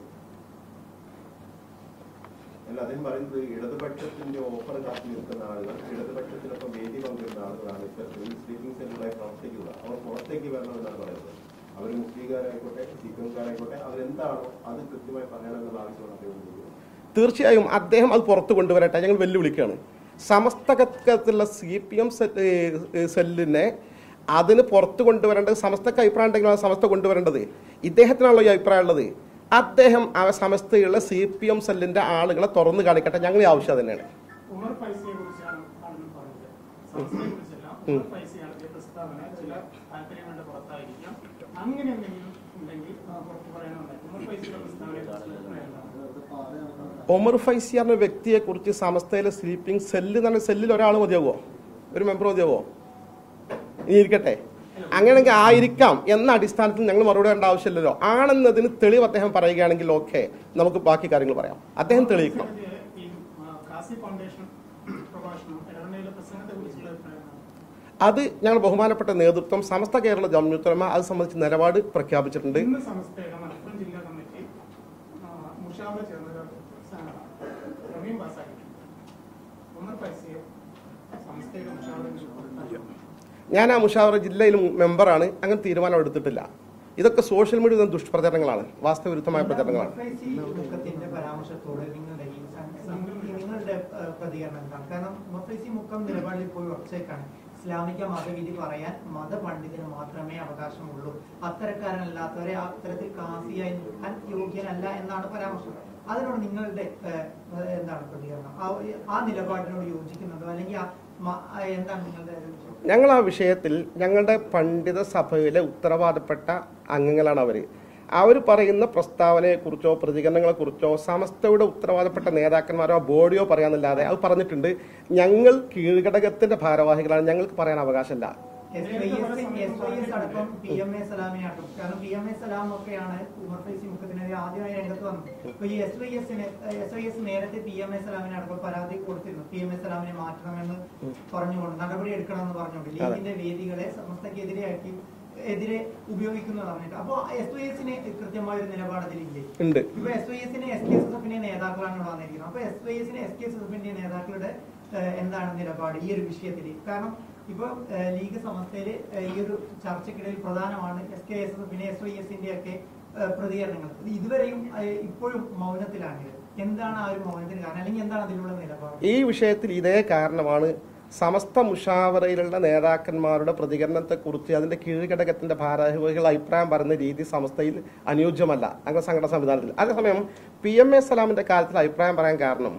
[SPEAKER 4] അല്ല അദ്ദേഹം പറയുന്നത് ഇടതുപക്ഷത്തിന്റെ ഓഫർ കാത്തു നിൽക്കുന്ന ആളുകൾ ഇടതുപക്ഷത്തിനൊപ്പം വേദി പങ്കിടുന്ന ആളുകളാണ് ഇത്തരത്തിൽ സ്ലീപ്പിംഗ് സെല്ലുകളായി പ്രവർത്തിക്കുക അവർ പുറത്തേക്ക് വരണമെന്നാണ് പറയുന്നത് അവർ മുസ്ലിംകാരായിക്കോട്ടെ സിഖുകാരായിക്കോട്ടെ അവരെന്താണോ അത് കൃത്യമായി പറയണമെന്നുള്ള ആവശ്യമാണ് അദ്ദേഹം ഉന്നയിക്കുന്നത്.
[SPEAKER 2] തീർച്ചയായും അദ്ദേഹം അത് പുറത്തു കൊണ്ടുവരട്ടെ ഞങ്ങൾ വെല്ലുവിളിക്കുകയാണ് സമസ്തകത്തിലുള്ള സി പി എം സെല്ലിനെ അതിന് പുറത്തു കൊണ്ടുവരേണ്ടത് സമസ്തക്ക് അഭിപ്രായം ഉണ്ടെങ്കിൽ സമസ്ത കൊണ്ടുവരേണ്ടത് ഇദ്ദേഹത്തിനാണല്ലോ ഈ അഭിപ്രായം ഉള്ളത് അദ്ദേഹം ആ സമസ്തയുള്ള സി പി എം സെല്ലിന്റെ ആളുകളെ തുറന്നു കാണിക്കട്ടെ ഞങ്ങൾ ഈ ആവശ്യം തന്നെയാണ്
[SPEAKER 5] ഉമർ ഫൈസിയെ കുറിച്ചാണ് ആളുകൾ പറഞ്ഞത് സംസ്ഥയെ കുറിച്ചല്ല ഉമർ ഫൈസി നടത്തിയ പ്രസ്താവന ചില താല്പര്യങ്ങളുടെ പുറത്തായിരിക്കാം അങ്ങനെ എന്തെങ്കിലും ഉണ്ടെങ്കിൽ ആ, പുറത്ത് പറയണമെന്ന് ഉമർ ഫൈസിയുടെ പ്രസ്താവനയെ കുറിച്ച് അഭിപ്രായം എന്താണ്?
[SPEAKER 2] ഒമർ ഫൈസി എന്ന വ്യക്തിയെ കുറിച്ച് സമസ്തയിലെ സ്ലീപ്പിംഗ് സെല്ല് എന്ന് പറഞ്ഞ സെല്ലിൽ ഒരാൾ മതിയാവോ ഒരു മെമ്പർ മതിയാവോ ഇനി ഇരിക്കട്ടെ അങ്ങനെയെങ്കിൽ ആയിരിക്കാം എന്ന അടിസ്ഥാനത്തിൽ ഞങ്ങൾ മറുപടി പറയേണ്ട ആവശ്യമില്ലല്ലോ ആണെന്നതിന് തെളിവ് അദ്ദേഹം പറയുകയാണെങ്കിൽ ഓക്കെ നമുക്ക് ബാക്കി കാര്യങ്ങൾ പറയാം അദ്ദേഹം തെളിയിക്കണം
[SPEAKER 5] ഇതിന്റെ ഈ ആ, കാസി ഫൗണ്ടേഷൻ പ്രഭാഷണം ഇടവണ്ണയിലെ പ്രസംഗത്തെ കുറിച്ചുള്ള അഭിപ്രായം എന്താണ്?
[SPEAKER 2] അത് ഞങ്ങൾ ബഹുമാനപ്പെട്ട നേതൃത്വം സമസ്ത കേരള ജമ്മിത്തുലമ അത് സംബന്ധിച്ച് നിലപാട് പ്രഖ്യാപിച്ചിട്ടുണ്ട്
[SPEAKER 5] ഇന്ന് സംസ്ഥയുടെ മലപ്പുറം ജില്ലാ കമ്മിറ്റി ആ, മുഷാവറ ചേർന്ന പ്രവീൺ പാസാക്കി ഉമർ ഫൈസിയെ സംസ്ഥയുടെ മുഷാവറയിൽ ഉൾപ്പെടുത്താൻ
[SPEAKER 2] ഞാൻ ആ മുഷാവറ ജില്ലയിൽ മെമ്പറാണ് അങ്ങനെ തീരുമാനം എടുത്തിട്ടില്ല ഇതൊക്കെ സോഷ്യൽ മീഡിയ ദുഷ്പ്രചരണങ്ങളാണ് വാസ്തവവിരുദ്ധമായ പ്രചരണങ്ങളാണ്
[SPEAKER 6] മുഖഫൈസി മുഖത്തിന്റെ പരാമർശത്തോട് നിങ്ങളുടെ ഈ സം- സം- നിങ്ങളുടെ ഏഹ്, പ്രതികരണം എന്താണ് കാരണം മുഖഫൈസി മുഖം നിലപാടിൽ പോയി ഉറച്ചേക്കാണ് ഇസ്ലാമിക മതവിധി പറയാൻ മതപണ്ഡിതന് മാത്രമേ അവകാശമുള്ളൂ അത്തരക്കാരനല്ലാത്തവരെ അത്തരത്തിൽ കാസിയായി നിൽക്കാൻ യോഗ്യനല്ല എന്നാണ് പരാമർശം അതിനോട് നിങ്ങളുടെ ഏഹ്, ഏഹ്, എന്താണ് പ്രതികരണം ആ- ആ നിലപാടിനോട് യോജിക്കുന്നുണ്ടോ അല്ലെങ്കിൽ ആ മ- ആ എന്താണ് നിങ്ങളുടെ ഒരു വിഷയം?
[SPEAKER 2] ഞങ്ങൾ ആ വിഷയത്തിൽ ഞങ്ങളുടെ പണ്ഡിത സഭയിലെ ഉത്തരവാദപ്പെട്ട അംഗങ്ങളാണ് അവർ അവർ പറയുന്ന പ്രസ്താവനയെക്കുറിച്ചോ പ്രതികരണങ്ങളെക്കുറിച്ചോ സമസ്തയുടെ ഉത്തരവാദപ്പെട്ട നേതാക്കന്മാരോ ബോഡിയോ പറയാന്നല്ലാതെ അത് പറഞ്ഞിട്ടുണ്ട് ഞങ്ങൾ കീഴ്ഘടകത്തിന്റെ ഭാരവാഹികളാണ് ഞങ്ങൾക്ക് പറയാൻ അവകാശമില്ല
[SPEAKER 6] S Y S S Y S അടക്കം പി എം എ സലാമിനെ അടക്കം കാരണം പി എം എ സലാം ഒക്കെയാണ് ഉമർ ഫൈസി മുഖത്തിനെതിരെ ആദ്യമായി രംഗത്ത് വന്നത് അപ്പൊ ഈ എസ് വൈ എസിന് എസ് വൈ എസ് നേരത്തെ പി എം എ സലാമിനെ അടക്കം പരാതി കൊടുത്തിരുന്നു പി എം എ സലാമിനെ മാറ്റണമെന്ന് പറഞ്ഞുകൊണ്ട് നടപടി എടുക്കണമെന്ന് പറഞ്ഞുകൊണ്ട് ലീഗിന്റെ വേദികളെ സമസ്തക്കെതിരെയാക്കി എതിരെ ഉപയോഗിക്കുന്നു പറഞ്ഞിട്ട് അപ്പൊ എസ് വൈ എസിന് കൃത്യമായ ഒരു നിലപാട് അതിലില്ലേ
[SPEAKER 2] ഉണ്ട്
[SPEAKER 6] ഇപ്പൊ എസ് വൈ എസിന് എസ് കെ എസ് എഫിന്റെ നേതാക്കളാണ് ഇവിടെ വന്നിരിക്കുന്നത് അപ്പൊ എസ് വൈ എസിന് എസ് കെ എസ് എഫിന്റെ നേതാക്കളുടെ ഏഹ്, എന്താണ് നിലപാട് ഈ ഒരു വിഷയത്തിൽ കാരണം ഇപ്പൊ ഏഹ്, ലീഗ് സമസ്തയില് ഏഹ്, ഈ ഒരു ചർച്ചയ്ക്കിടയിൽ പ്രധാനമാണ് എസ് കെ എസ് എഫിന്റെ എസ് വൈ എസിന്റെ ഒക്കെ ഏഹ്, പ്രതികരണങ്ങൾ ഇത് ഇതുവരെയും ഏഹ്, ഇപ്പോഴും മൗനത്തിലാണ് എന്താണ് ആ ഒരു മൗനത്തിന് കാരണം അല്ലെങ്കിൽ എന്താണ് അതിലുള്ള നിലപാട്
[SPEAKER 2] ഈ വിഷയത്തിൽ ഇതേ കാരണമാണ് സമസ്ത മുഷാവറയിലുള്ള നേതാക്കന്മാരുടെ പ്രതികരണത്തെക്കുറിച്ച് അതിന്റെ കീഴ്ഘടകത്തിന്റെ ഭാരവാഹികൾ അഭിപ്രായം പറയുന്ന രീതി സമസ്തയിൽ അനുയോജ്യമല്ല അങ്ങനെ സംഘടന സംവിധാനത്തിൽ അതേസമയം പി എം എ സലാമിന്റെ കാര്യത്തിൽ അഭിപ്രായം പറയാൻ കാരണം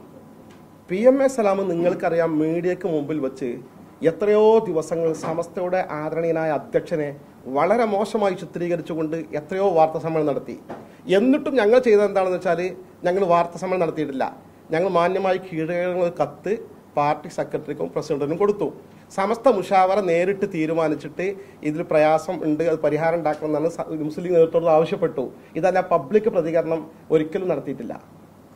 [SPEAKER 2] പി എം എ സലാം നിങ്ങൾക്കറിയാം മീഡിയക്ക് മുമ്പിൽ വെച്ച് എത്രയോ ദിവസങ്ങൾ സമസ്തയുടെ ആദരണീയനായ അധ്യക്ഷനെ വളരെ മോശമായി ചിത്രീകരിച്ചുകൊണ്ട് എത്രയോ വാർത്താ സമ്മേളനം നടത്തി എന്നിട്ടും ഞങ്ങൾ ചെയ്തത് എന്താണെന്ന് വെച്ചാൽ ഞങ്ങൾ വാർത്താ സമ്മേളനം നടത്തിയിട്ടില്ല ഞങ്ങൾ മാന്യമായി കീഴടങ്ങൾ കത്ത് പാർട്ടി സെക്രട്ടറിക്കും പ്രസിഡന്റിനും കൊടുത്തു സമസ്ത മുഷാവറ നേരിട്ട് തീരുമാനിച്ചിട്ട് ഇതിൽ പ്രയാസം ഉണ്ട് അത് പരിഹാരം ഉണ്ടാക്കണം എന്നാണ് സ- മുസ്ലിം നേതൃത്വത്തോട് ആവശ്യപ്പെട്ടു ഇതല്ല പബ്ലിക് പ്രതികരണം ഒരിക്കലും നടത്തിയിട്ടില്ല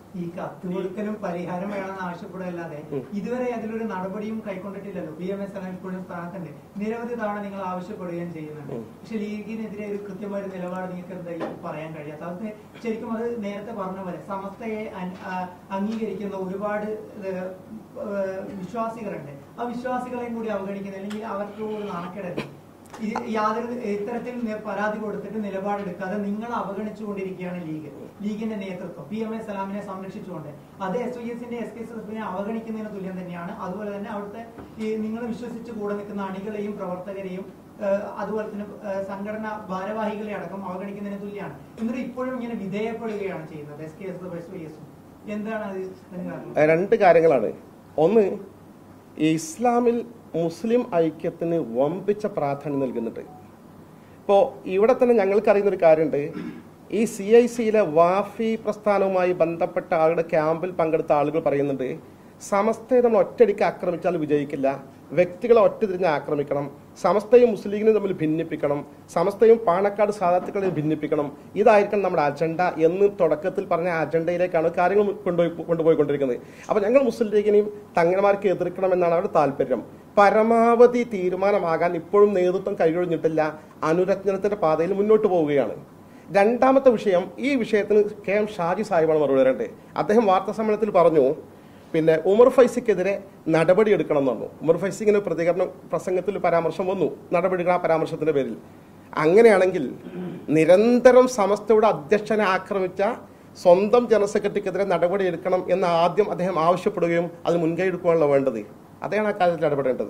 [SPEAKER 6] ഈ കത്ത് കൊടുക്കലും പരിഹാരം വേണമെന്ന് ആവശ്യപ്പെടുകയല്ലാതെ ഇതുവരെ അതിലൊരു നടപടിയും കൈക്കൊണ്ടിട്ടില്ലല്ലോ പി എം എസ് ഇപ്പോഴും സ്ഥാനത്തുണ്ട് നിരവധി തവണ നിങ്ങൾ ആവശ്യപ്പെടുകയും ചെയ്യുന്നുണ്ട് പക്ഷെ ലീഗിനെതിരെ ഒരു കൃത്യമായ ഒരു നിലപാട് നിങ്ങൾക്ക് എന്തായാലും പറയാൻ കഴിയാത്ത അത് ശരിക്കും അത് നേരത്തെ പറഞ്ഞ പോലെ സമസ്തയെ അൻ- ആ, അംഗീകരിക്കുന്ന ഒരുപാട് ഏഹ്, ഏഹ്, വിശ്വാസികളുണ്ട് ആ വിശ്വാസികളെയും കൂടി അവഗണിക്കുന്ന അല്ലെങ്കിൽ അവർക്ക് ഒരു നാണക്കേടല്ലേ ഇത് യാതൊരു ഇത്തരത്തിൽ നി- പരാതി കൊടുത്തിട്ട് നിലപാടെടുക്കാതെ നിങ്ങൾ അവഗണിച്ചുകൊണ്ടിരിക്കുകയാണ് ലീഗ് ലീഗിന്റെ നേതൃത്വം പി എം എ സലാമിനെ സംരക്ഷിച്ചുകൊണ്ട് അത് എസ് ഐ എസിന്റെ എസ് കെ എസ് എഫിനെ അവഗണിക്കുന്നതിന് തുല്യം തന്നെയാണ് അതുപോലെ തന്നെ അവിടുത്തെ ഈ നിങ്ങൾ വിശ്വസിച്ച് കൂടെ നിൽക്കുന്ന അണികളെയും പ്രവർത്തകരെയും ഏഹ്, അതുപോലെ തന്നെ ഏഹ്, സംഘടനാ ഭാരവാഹികളെ അടക്കം അവഗണിക്കുന്നതിന് തുല്യമാണ് എന്നിട്ട് ഇപ്പോഴും ഇങ്ങനെ വിധേയപ്പെടുകയാണ് ചെയ്യുന്നത് S K S F S I എസും എന്താണ് അത് ഇതിന് കാരണം
[SPEAKER 2] രണ്ട് കാര്യങ്ങളാണ് ഒന്ന് ഈ ഇസ്ലാമിൽ മുസ്ലിം ഐക്യത്തിന് വമ്പിച്ച പ്രാധാന്യം നൽകുന്നുണ്ട് ഇപ്പോൾ ഇവിടെ തന്നെ ഞങ്ങൾക്കറിയുന്ന ഒരു കാര്യമുണ്ട് ഈ സി ഐ സിയിലെ വാഫി പ്രസ്ഥാനവുമായി ബന്ധപ്പെട്ട ആളുടെ ക്യാമ്പിൽ പങ്കെടുത്ത ആളുകൾ പറയുന്നുണ്ട് സമസ്തയെ നമ്മൾ ഒറ്റയടിക്ക് ആക്രമിച്ചാൽ വിജയിക്കില്ല വ്യക്തികളെ ഒറ്റതിരിഞ്ഞ് ആക്രമിക്കണം സമസ്തയും മുസ്ലിം ലീഗിനും തമ്മിൽ ഭിന്നിപ്പിക്കണം സമസ്തയും പാണക്കാട് സാധാത്തുക്കളെ ഭിന്നിപ്പിക്കണം ഇതായിരിക്കണം നമ്മുടെ അജണ്ട എന്ന് തുടക്കത്തിൽ പറഞ്ഞ അജണ്ടയിലേക്കാണ് കാര്യങ്ങൾ കൊണ്ടുപോയി കൊണ്ടുപോയിക്കൊണ്ടിരിക്കുന്നത് അപ്പോൾ ഞങ്ങൾ മുസ്ലിം ലീഗിനെയും തങ്ങന്മാർക്ക് എതിർക്കണമെന്നാണ് അവരുടെ താല്പര്യം പരമാവധി തീരുമാനമാകാൻ ഇപ്പോഴും നേതൃത്വം കഴിയൊഴിഞ്ഞിട്ടില്ല അനുരജ്ഞനത്തിന്റെ പാതയിൽ മുന്നോട്ട് പോവുകയാണ് രണ്ടാമത്തെ വിഷയം ഈ വിഷയത്തിന് കെ എം ഷാജി സാഹിബാണ് മറുപടി പറയേണ്ടത് അദ്ദേഹം വാർത്താ സമ്മേളനത്തിൽ പറഞ്ഞു പിന്നെ ഉമർ ഫൈസിക്കെതിരെ നടപടി എടുക്കണം എന്ന് പറഞ്ഞു ഉമർ ഫൈസി ഇങ്ങനെ പ്രതികരണം പ്രസംഗത്തിൽ പരാമർശം വന്നു നടപടികൾ ആ പരാമർശത്തിന്റെ പേരിൽ അങ്ങനെയാണെങ്കിൽ നിരന്തരം സമസ്തയുടെ അധ്യക്ഷനെ ആക്രമിച്ച സ്വന്തം ജനറൽ സെക്രട്ടറിക്കെതിരെ നടപടി എടുക്കണം എന്ന് ആദ്യം അദ്ദേഹം ആവശ്യപ്പെടുകയും അത് മുൻകൈ എടുക്കുകയാണല്ലോ വേണ്ടത് അദ്ദേഹമാണ് ആ കാര്യത്തിൽ ഇടപെടേണ്ടത്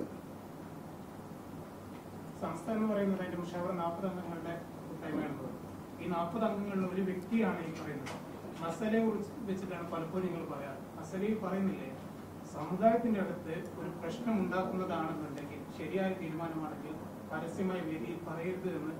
[SPEAKER 5] സംസ്ഥ എന്ന് പറയുന്നത് അതിന്റെ മുഷാവർ നാൽപ്പത് അംഗങ്ങളുടെ കൂട്ടായ്മയാണെന്ന് ഈ നാൽപ്പത് അംഗങ്ങളിൽ ഒരു വ്യക്തിയാണ് ഈ പറയുന്നത് മസലയെ കുറിച്ച് വെച്ചിട്ടാണ് പലപ്പോഴും നിങ്ങൾ പറയാറ് മസലയിൽ പറയുന്നില്ലേ സമുദായത്തിന്റെ അകത്ത് ഒരു പ്രശ്നം ഉണ്ടാക്കുന്നതാണെന്നുണ്ടെങ്കിൽ ശരിയായ തീരുമാനമാണെങ്കിൽ പരസ്യമായ വേദിയിൽ പറയരുത് എന്ന്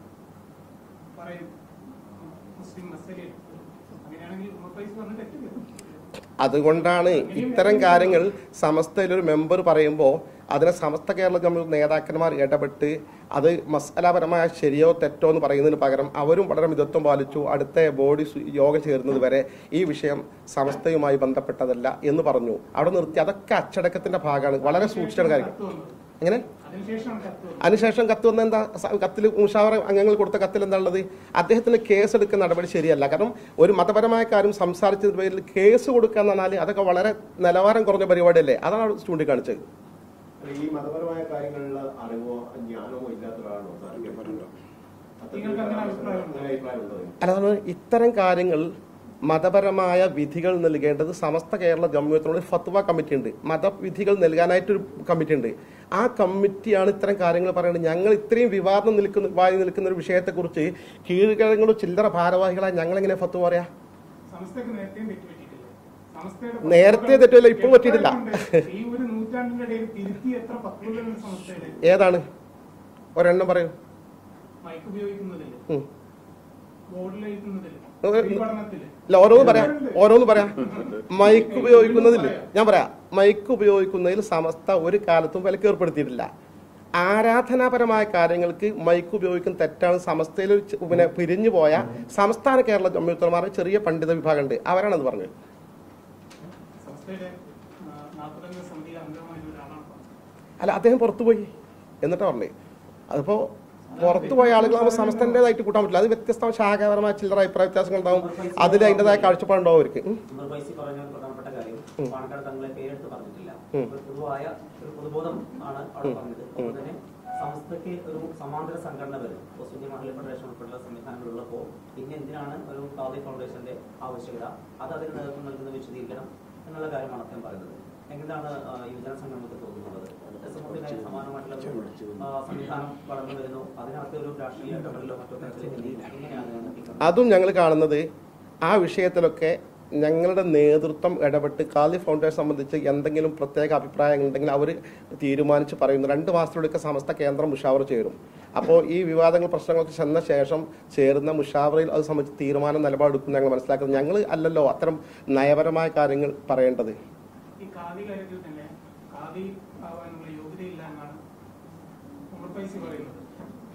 [SPEAKER 5] പറയും മുസ്ലിം മസലയിൽ അങ്ങനെയാണെങ്കിൽ ഉമർ ഫൈസ് പറഞ്ഞ തെറ്റില്ല
[SPEAKER 2] അതുകൊണ്ടാണ് ഇത്തരം കാര്യങ്ങൾ സമസ്തയിൽ ഒരു മെമ്പർ പറയുമ്പോൾ അതിനെ സമസ്ത കേരള കമ്മ്യൂണിസ്റ്റ് നേതാക്കന്മാർ ഇടപെട്ട് അത് മസാലപരമായ ശരിയോ തെറ്റോ എന്ന് പറയുന്നതിന് പകരം അവരും വളരെ മിതത്വം പാലിച്ചു അടുത്ത ബോഡി സു- യോഗം ചേരുന്നത് വരെ ഈ വിഷയം സമസ്തയുമായി ബന്ധപ്പെട്ടതല്ല എന്ന് പറഞ്ഞു അവിടെ നിർത്തി അതൊക്കെ അച്ചടക്കത്തിന്റെ ഭാഗമാണ് വളരെ സൂക്ഷിച്ചാണ് കാര്യം
[SPEAKER 5] കത്ത് വന്നത്
[SPEAKER 2] എങ്ങനെ
[SPEAKER 5] അതിനുശേഷമാണ് കത്ത് വന്നത്
[SPEAKER 2] അതിനുശേഷം കത്ത് വന്ന എന്താ സ- കത്തിൽ മുഷാവറ അംഗങ്ങൾ കൊടുത്ത കത്തിൽ എന്താ ഉള്ളത് അദ്ദേഹത്തിന് കേസ് എടുക്കുന്ന നടപടി ശരിയല്ല കാരണം ഒരു മതപരമായ കാര്യം സംസാരിച്ചതിന് പേരിൽ കേസ് കൊടുക്കുക എന്ന് പറഞ്ഞാൽ അതൊക്കെ വളരെ നിലവാരം കുറഞ്ഞ പരിപാടിയല്ലേ അതാണ് അവിടെ ചൂണ്ടിക്കാണിച്ചത്
[SPEAKER 4] ഈ മതപരമായ കാര്യങ്ങളിൽ അറിവോ ജ്ഞാനമോ ഇല്ലാത്ത ഒരാളാണോ സാർ
[SPEAKER 5] നിങ്ങൾക്ക് അങ്ങനെ അഭിപ്രായമുണ്ടോ?
[SPEAKER 4] അങ്ങനെ അഭിപ്രായമുണ്ടോ
[SPEAKER 2] അല്ലാതെ ഇത്തരം കാര്യങ്ങൾ മതപരമായ വിധികൾ നൽകേണ്ടത് സമസ്ത കേരള ജമ്മിയത്തിനുള്ള ഫത്വ കമ്മിറ്റി ഉണ്ട് മതവിധികൾ നൽകാനായിട്ടൊരു കമ്മിറ്റി ഉണ്ട് ആ കമ്മിറ്റിയാണ് ഇത്തരം കാര്യങ്ങൾ പറയുന്നത് ഞങ്ങൾ ഇത്രയും വിവാദം നിൽക്കുന്ന വായി നിൽക്കുന്ന ഒരു വിഷയത്തെക്കുറിച്ച് കീഴ്കിഴങ്ങളോ ചില്ലറ ഭാരവാഹികളായി ഞങ്ങൾ എങ്ങനെ ഫത്വ പറയാ
[SPEAKER 5] സമസ്തക്ക് നേരത്തെയും തെറ്റുപറ്റിയിട്ടില്ല സമസ്തയുടെ
[SPEAKER 2] നേരത്തെ തെറ്റില്ല, ഇപ്പൊ പറ്റിയിട്ടില്ല.
[SPEAKER 5] എത്രയുണ്ട്? ഈ ഒരു നൂറ്റാണ്ടിന്റെ ഇടയിൽ തിരുത്തി എത്ര പക്വതകളുണ്ട് സമസ്തയുടെ
[SPEAKER 2] ഏതാണ് ഒരെണ്ണം പറയൂ
[SPEAKER 5] മൈക്ക് ഉപയോഗിക്കുന്നതില്
[SPEAKER 2] ഉം.
[SPEAKER 5] ബോർഡിൽ എഴുതുന്നതില്
[SPEAKER 2] ഒരു-
[SPEAKER 5] ഈ പഠനത്തില്
[SPEAKER 2] ഇല്ല ഓരോന്ന് പറയാം ഓരോന്ന് പറയാം മൈക്ക് ഉപയോഗിക്കുന്നതിൽ ഞാൻ പറയാം മൈക്ക് ഉപയോഗിക്കുന്നതിൽ സമസ്ത ഒരു കാലത്തും വിലക്ക് ഏർപ്പെടുത്തിയിട്ടില്ല ആരാധനാപരമായ കാര്യങ്ങൾക്ക് മൈക്ക് ഉപയോഗിക്കുന്ന തെറ്റാണ് സമസ്തയിൽ ഒരു ചെ- പിന്നെ പിരിഞ്ഞു പോയ സംസ്ഥാന കേരള ജമ്മിത്തന്മാരുടെ ചെറിയ പണ്ഡിത വിഭാഗമുണ്ട് അവരാണ് അത് പറഞ്ഞത്
[SPEAKER 5] സമസ്തയുടെ നാൽപ്പതംഗ സമിതിയിൽ അംഗമായ ഒരാളാണ്
[SPEAKER 2] അല്ല അദ്ദേഹം പുറത്തു പോയി എന്നിട്ടാ പറഞ്ഞേ അതിപ്പോ പുറത്തു പോയ ആളുകളാകുമ്പോൾ സമസ്തന്റേതായിട്ട് കൂട്ടാൻ പറ്റില്ല അത് വ്യത്യസ്ത ശാഖാപരമായ ചില്ലറ അഭിപ്രായ വ്യത്യാസങ്ങൾ ഉണ്ടാവും അതിൽ അതിൻ്റെതായ കാഴ്ചപ്പാടുണ്ടാവും അവർക്ക് ഉം.
[SPEAKER 7] ഉമർ ഫൈസി പറഞ്ഞ ഒരു പ്രധാനപ്പെട്ട കാര്യം പാണക്കാട് തങ്ങളെ പേരെടുത്ത് പറഞ്ഞിട്ടില്ല
[SPEAKER 2] ഉം.
[SPEAKER 7] ഒരു പൊതുവായ ഒരു പൊതുബോധം ആണ് അവിടെ പറഞ്ഞത് അപ്പോൾ തന്നെ സംസ്ഥയ്ക്ക് ഒരു സമാന്തര സംഘടന വരും മുസ്ലിം മഹൽ ഫെഡറേഷൻ ഉൾപ്പെടെയുള്ള സംവിധാനങ്ങളുള്ളപ്പോൾ പിന്നെ എന്തിനാണ് ഒരു ഖാദി ഫൗണ്ടേഷന്റെ ആവശ്യകത അത് അതിന് നേതൃത്വം നൽകുന്ന വിശദീകരിക്കണം എന്നുള്ള കാര്യമാണ് അദ്ദേഹം പറയുന്നത് എന്താണ് ആ, യുവജന സംഘടനക്ക് തോന്നുന്നത് എസ്എംഎഫിന് സമാനമായിട്ടുള്ള ഒരു ആ, സംവിധാനം വളർന്നു വരുന്നു അതിനകത്ത് ഒരു രാഷ്ട്രീയ ഇടപെടലോ മറ്റോ തരത്തിലേക്ക് എങ്ങനെയാണ് ഇതിനെ
[SPEAKER 2] അതും ഞങ്ങൾ കാണുന്നത് ആ വിഷയത്തിലൊക്കെ ഞങ്ങളുടെ നേതൃത്വം ഇടപെട്ട് കാലി ഫൗണ്ടേഷൻ സംബന്ധിച്ച് എന്തെങ്കിലും പ്രത്യേക അഭിപ്രായങ്ങൾ ഉണ്ടെങ്കിൽ അവർ തീരുമാനിച്ച് പറയുന്നു രണ്ട് മാസത്തിലൂടെയൊക്കെ സമസ്ത കേന്ദ്രം മുഷാവർ ചേരും അപ്പോൾ ഈ വിവാദങ്ങൾ പ്രശ്നങ്ങളൊക്കെ ചെന്ന ശേഷം ചേരുന്ന മുഷാവറയിൽ അത് സംബന്ധിച്ച് തീരുമാനം നിലപാടെടുക്കും ഞങ്ങൾ മനസ്സിലാക്കുന്നത് ഞങ്ങൾ അല്ലല്ലോ അത്തരം നയപരമായ കാര്യങ്ങൾ പറയേണ്ടത്
[SPEAKER 5] ഈ ഖാദി കാര്യത്തിൽ തന്നെ ഖാദി ആവാനുള്ള യോഗ്യതയില്ല എന്നാണ് ഉമർ ഫൈസി പറയുന്നത്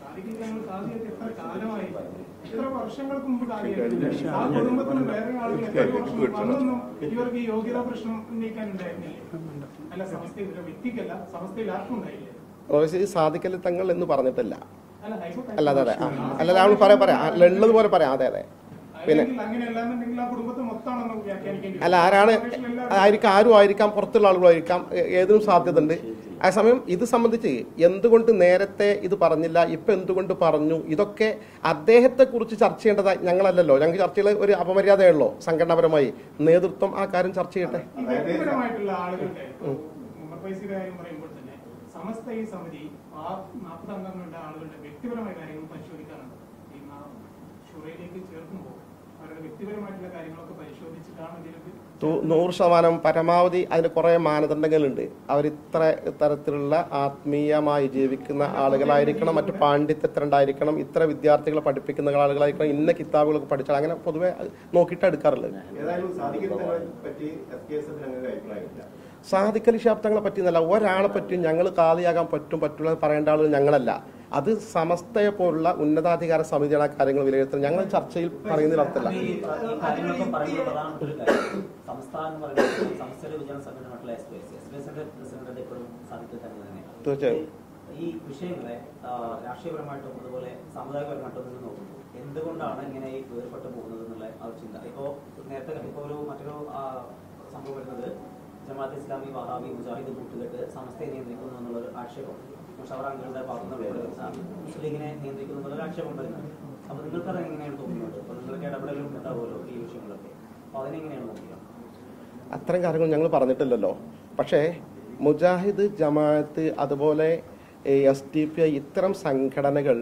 [SPEAKER 5] സാധിക്കും ഞങ്ങൾ കാതിയായിട്ട് എത്ര കാലമായി എത്ര വർഷങ്ങൾക്ക് മുമ്പ് കാതിയായിട്ട് ആ കുടുംബത്തിന് വേറെ ആളുകൾ എത്ര വർഷം മുമ്പ് അന്നൊന്നും ഇവർക്ക് ഈ യോഗ്യതാ പ്രശ്നം ഉന്നയിക്കാൻ ഉണ്ടായിരുന്നില്ലേ അല്ല സമസ്തയിൽ ഒരു വ്യക്തിക്കല്ല സമസ്തയിൽ ആർക്കും ഉണ്ടായില്ലേ
[SPEAKER 2] ഓബിയസ്ലി സാധിക്കൽ തങ്ങൾ എന്ന് പറഞ്ഞിട്ടില്ല
[SPEAKER 5] അല്ല ഹൈക്കോടതി
[SPEAKER 2] അല്ല അതെ അതെ ആ അല്ല നമ്മൾ പറയാം പറയാം അല്ല, ഉള്ളത് പോലെ പറയാം അതെ അതെ പിന്നെ
[SPEAKER 5] അല്ലെങ്കിൽ അങ്ങനെയല്ലാന്നുണ്ടെങ്കിൽ ആ കുടുംബത്തെ മൊത്തമാണെന്ന് വ്യാഖ്യാനിക്കേണ്ടി വരും.
[SPEAKER 2] അല്ല ആരാണ്
[SPEAKER 5] കോർപ്പറേഷൻ എല്ലാവരും
[SPEAKER 2] ആയിരിക്കാം ആരും ആയിരിക്കാം പുറത്തുള്ള ആളുകളായിരിക്കാം ഏ- ഏതിനും സാധ്യതയുണ്ട് അതേസമയം ഇത് സംബന്ധിച്ച് എന്തുകൊണ്ട് നേരത്തെ ഇത് പറഞ്ഞില്ല ഇപ്പൊ എന്തുകൊണ്ട് പറഞ്ഞു ഇതൊക്കെ അദ്ദേഹത്തെ കുറിച്ച് ചർച്ച ചെയ്യേണ്ടത് ഞങ്ങളല്ലല്ലോ ഞങ്ങൾക്ക് ചർച്ചകൾ ഒരു അപമര്യാദയുള്ളൂ സംഘടനാപരമായി നേതൃത്വം ആ കാര്യം ചർച്ച ചെയ്യട്ടെ
[SPEAKER 5] ഈ വ്യക്തിപരമായിട്ടുള്ള ആളുകളുടെ ഉമർ ഫൈസിയുടെ കാര്യം പറയുമ്പോൾ തന്നെ സമസ്ത ഈ സമിതി ആ നാൽപ്പത് അംഗങ്ങളുടെ ആളുകളുടെ വ്യക്തിപരമായ കാര്യങ്ങൾ പരിശോധിക്കാറുണ്ട് ഈ നാ- ഷുറയിലേക്ക് ചേർക്കുമ്പോൾ അവരുടെ വ്യക്തിപരമായിട്ടുള്ള കാര്യങ്ങളൊക്കെ പരിശോധിച്ചിട്ടാണ് ഇതിലേക്ക്
[SPEAKER 2] തു- നൂറ് ശതമാനം പരമാവധി അതിന് കുറേ മാനദണ്ഡങ്ങളുണ്ട് അവർ ഇത്ര തരത്തിലുള്ള ആത്മീയമായി ജീവിക്കുന്ന ആളുകളായിരിക്കണം മറ്റു പാണ്ഡിത്യത്തിലുണ്ടായിരിക്കണം ഇത്ര വിദ്യാർത്ഥികളെ പഠിപ്പിക്കുന്ന ആളുകളായിരിക്കണം ഇന്ന കിതാബുകളൊക്കെ പഠിച്ചാൽ അങ്ങനെ പൊതുവെ നോക്കിയിട്ട് എടുക്കാറുള്ളത്
[SPEAKER 4] ഏതായാലും സാധിക്കുന്നതിനെ പറ്റി എസ് കെ എസ് എഫിന് അങ്ങനെ ഒരു അഭിപ്രായമില്ല
[SPEAKER 2] സാധിക്കൽ ശാബ്ദങ്ങളെ പറ്റി എന്നല്ല ഒരാളെ പറ്റിയും ഞങ്ങൾ കാലിയാകാൻ പറ്റും പറ്റില്ല എന്ന് പറയേണ്ട ആളുകൾ ഞങ്ങളല്ല അത് സമസ്തയെ പോലുള്ള ഉന്നതാധികാര സമിതിയാണ് ആ കാര്യങ്ങൾ വിലയിരുത്തുന്നത് ഞങ്ങൾ ചർച്ചയിൽ പറയുന്നതിൽ അർത്ഥമില്ല
[SPEAKER 7] ഈ ഈ കാര്യങ്ങളൊക്കെ പറയുന്ന പ്രധാനപ്പെട്ട ഒരു കാര്യം സംസ്ഥാനം എന്ന് പറയുന്നത് സംസ്ഥാന വിഭജന സംഘടനയായിട്ടുള്ള S P S S P എസിന്റെ പ്രസിഡന്റ് എപ്പോഴും സാധിക്കൽ തന്നെ തന്നെയാണ്
[SPEAKER 2] തീർച്ചയായും.
[SPEAKER 7] ഈ വിഷയങ്ങളെ ആ, രാഷ്ട്രീയപരമായിട്ടും അതുപോലെ സാമുദായികപരമായിട്ടും നിങ്ങൾ നോക്കുമ്പോൾ എന്തുകൊണ്ടാണ് ഇങ്ങനെ ഈ വേർപെട്ട് പോകുന്നത് എന്നുള്ള ആ ഒരു ചിന്ത ഇപ്പോ നേരത്തെ ഇപ്പോ ഒരു മറ്റൊരു ആ, സംഭവം വരുന്നത് ജമാഅത്ത് ഇസ്ലാമി വഹാബി മുജാഹിദ് കൂട്ടുകെട്ട് സമസ്തയെ നിയന്ത്രിക്കുന്നു എന്നുള്ളൊരു ആക്ഷേപം മുഷാവർ അംഗങ്ങളുടെ ഭാഗത്ത് നിന്ന് മുസ്ലിം ലീഗിനെ നിയന്ത്രിക്കുന്നു എന്നുള്ളൊരു ആക്ഷേപം വരുന്നത് അപ്പൊ നിങ്ങൾക്ക് അത് എങ്ങനെയാണ് തോന്നുന്നത് അപ്പൊ നിങ്ങൾക്ക് ഇടപെടലും ഉണ്ടാവുമല്ലോ ഈ വിഷയങ്ങളൊക്കെ അപ്പൊ അതിനെങ്ങനെയാണ് നോക്കുക
[SPEAKER 2] അത്തരം കാര്യങ്ങൾ ഞങ്ങൾ പറഞ്ഞിട്ടില്ലല്ലോ പക്ഷേ മുജാഹിദ് ജമാഅത്ത് അതുപോലെ എസ് ടി പി ഐ ഇത്തരം സംഘടനകൾ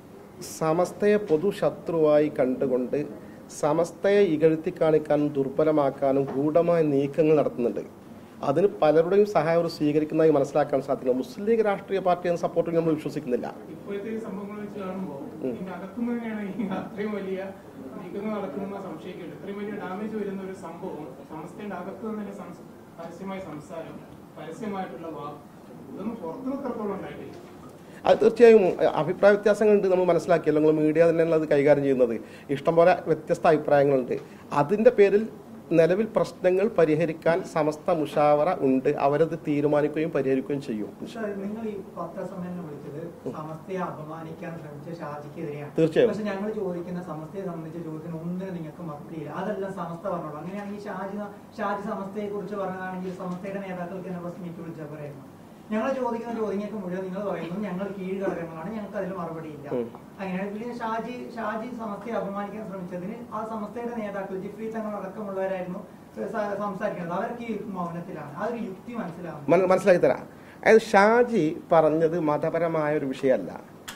[SPEAKER 2] സമസ്തയെ പൊതുശത്രുവായി കണ്ടുകൊണ്ട് സമസ്തയെ ഇകഴ്ത്തി കാണിക്കാനും ദുർബലമാക്കാനും ഗൂഢമായ നീക്കങ്ങൾ നടത്തുന്നുണ്ട് അതിന് പലരുടെയും സഹായം അവർ സ്വീകരിക്കുന്നതായി മനസ്സിലാക്കാൻ സാധിക്കും മുസ്ലിം ലീഗ് രാഷ്ട്രീയ പാർട്ടി എന്ന സപ്പോർട്ടിൽ നമ്മൾ വിശ്വസിക്കുന്നില്ല
[SPEAKER 5] ഇപ്പോഴത്തെ ഈ സംഭവങ്ങൾ വെച്ച് കാണുമ്പോൾ ഇതിന്റെ അകത്തുനിന്ന് തന്നെയാണ് ഈ അത്രയും വലിയ നീക്കങ്ങൾ നടക്കുന്ന സംശയിക്കുന്നുണ്ട് ഇത്രയും വലിയ ഡാമേജ് വരുന്ന ഒരു സംഭവം സംസ്ഥയുടെ അകത്ത് നിന്ന് തന്നെ സംസ്- പരസ്യമായ സംസാരം പരസ്യമായിട്ടുള്ള വാക്ക് ഇതൊന്നും പുറത്തുനിന്ന് എത്രത്തോളം ഉണ്ടായിട്ടില്ല
[SPEAKER 2] അത് തീർച്ചയായും അഹ് അഭിപ്രായ വ്യത്യാസങ്ങളുണ്ട് നമ്മൾ മനസ്സിലാക്കിയല്ലോ നിങ്ങൾ മീഡിയ തന്നെയാണ് അത് കൈകാര്യം ചെയ്യുന്നത് ഇഷ്ടംപോലെ വ്യത്യസ്ത അഭിപ്രായങ്ങളുണ്ട് അതിന്റെ പേരിൽ നിലവിൽ പ്രശ്നങ്ങൾ പരിഹരിക്കാൻ സമസ്ത മുഷാവറ ഉണ്ട് അവരത് തീരുമാനിക്കുകയും പരിഹരിക്കുകയും ചെയ്യും
[SPEAKER 6] പക്ഷേ നിങ്ങൾ ഈ പത്രസമ്മേളനം വിളിച്ചത് സമസ്തയെ അപമാനിക്കാൻ ശ്രമിച്ച ഷാജിക്കെതിരെയാണ്
[SPEAKER 2] തീർച്ചയായും.
[SPEAKER 6] പക്ഷെ ഞങ്ങൾ ചോദിക്കുന്ന സമസ്തയെ സംബന്ധിച്ച ചോദ്യത്തിന് ഒന്നിനും നിങ്ങൾക്ക് മറുപടിയില്ല അതെല്ലാം സമസ്ത പറഞ്ഞോളൂ അങ്ങനെയാണെങ്കിൽ ഷാജി ഷാജി സമസ്തയെ കുറിച്ച് പറഞ്ഞതാണെങ്കിൽ സമസ്തയുടെ നേതാക്കൾക്ക് എന്നെ പ്രസ് മീറ്റ് വിളിച്ചാൽ പറയുന്നു ഞങ്ങൾ ചോദിക്കുന്ന ചോദ്യങ്ങൾക്ക് മുഴുവൻ നിങ്ങൾ പറയുന്നു ഞങ്ങൾ കീഴ്ഘടകങ്ങളാണ് ഞങ്ങൾക്ക് അതിൽ മറുപടിയില്ല
[SPEAKER 2] ഉം.
[SPEAKER 6] അങ്ങനെയാണെങ്കിൽ ഷാജി ഷാജി സമസ്തയെ അപമാനിക്കാൻ ശ്രമിച്ചതിന് ആ സമസ്തയുടെ നേതാക്കൾ ജിഫ്രി തങ്ങൾ അടക്കമുള്ളവരായിരുന്നു സ- സംസാരിക്കുന്നത് അവർക്ക് ഈ മൗനത്തിലാണ് ആ ഒരു യുക്തി മനസ്സിലാവുന്നു
[SPEAKER 2] മന- മനസ്സിലാക്കി തരാം അതായത് ഷാജി പറഞ്ഞത് മതപരമായ ഒരു വിഷയമല്ല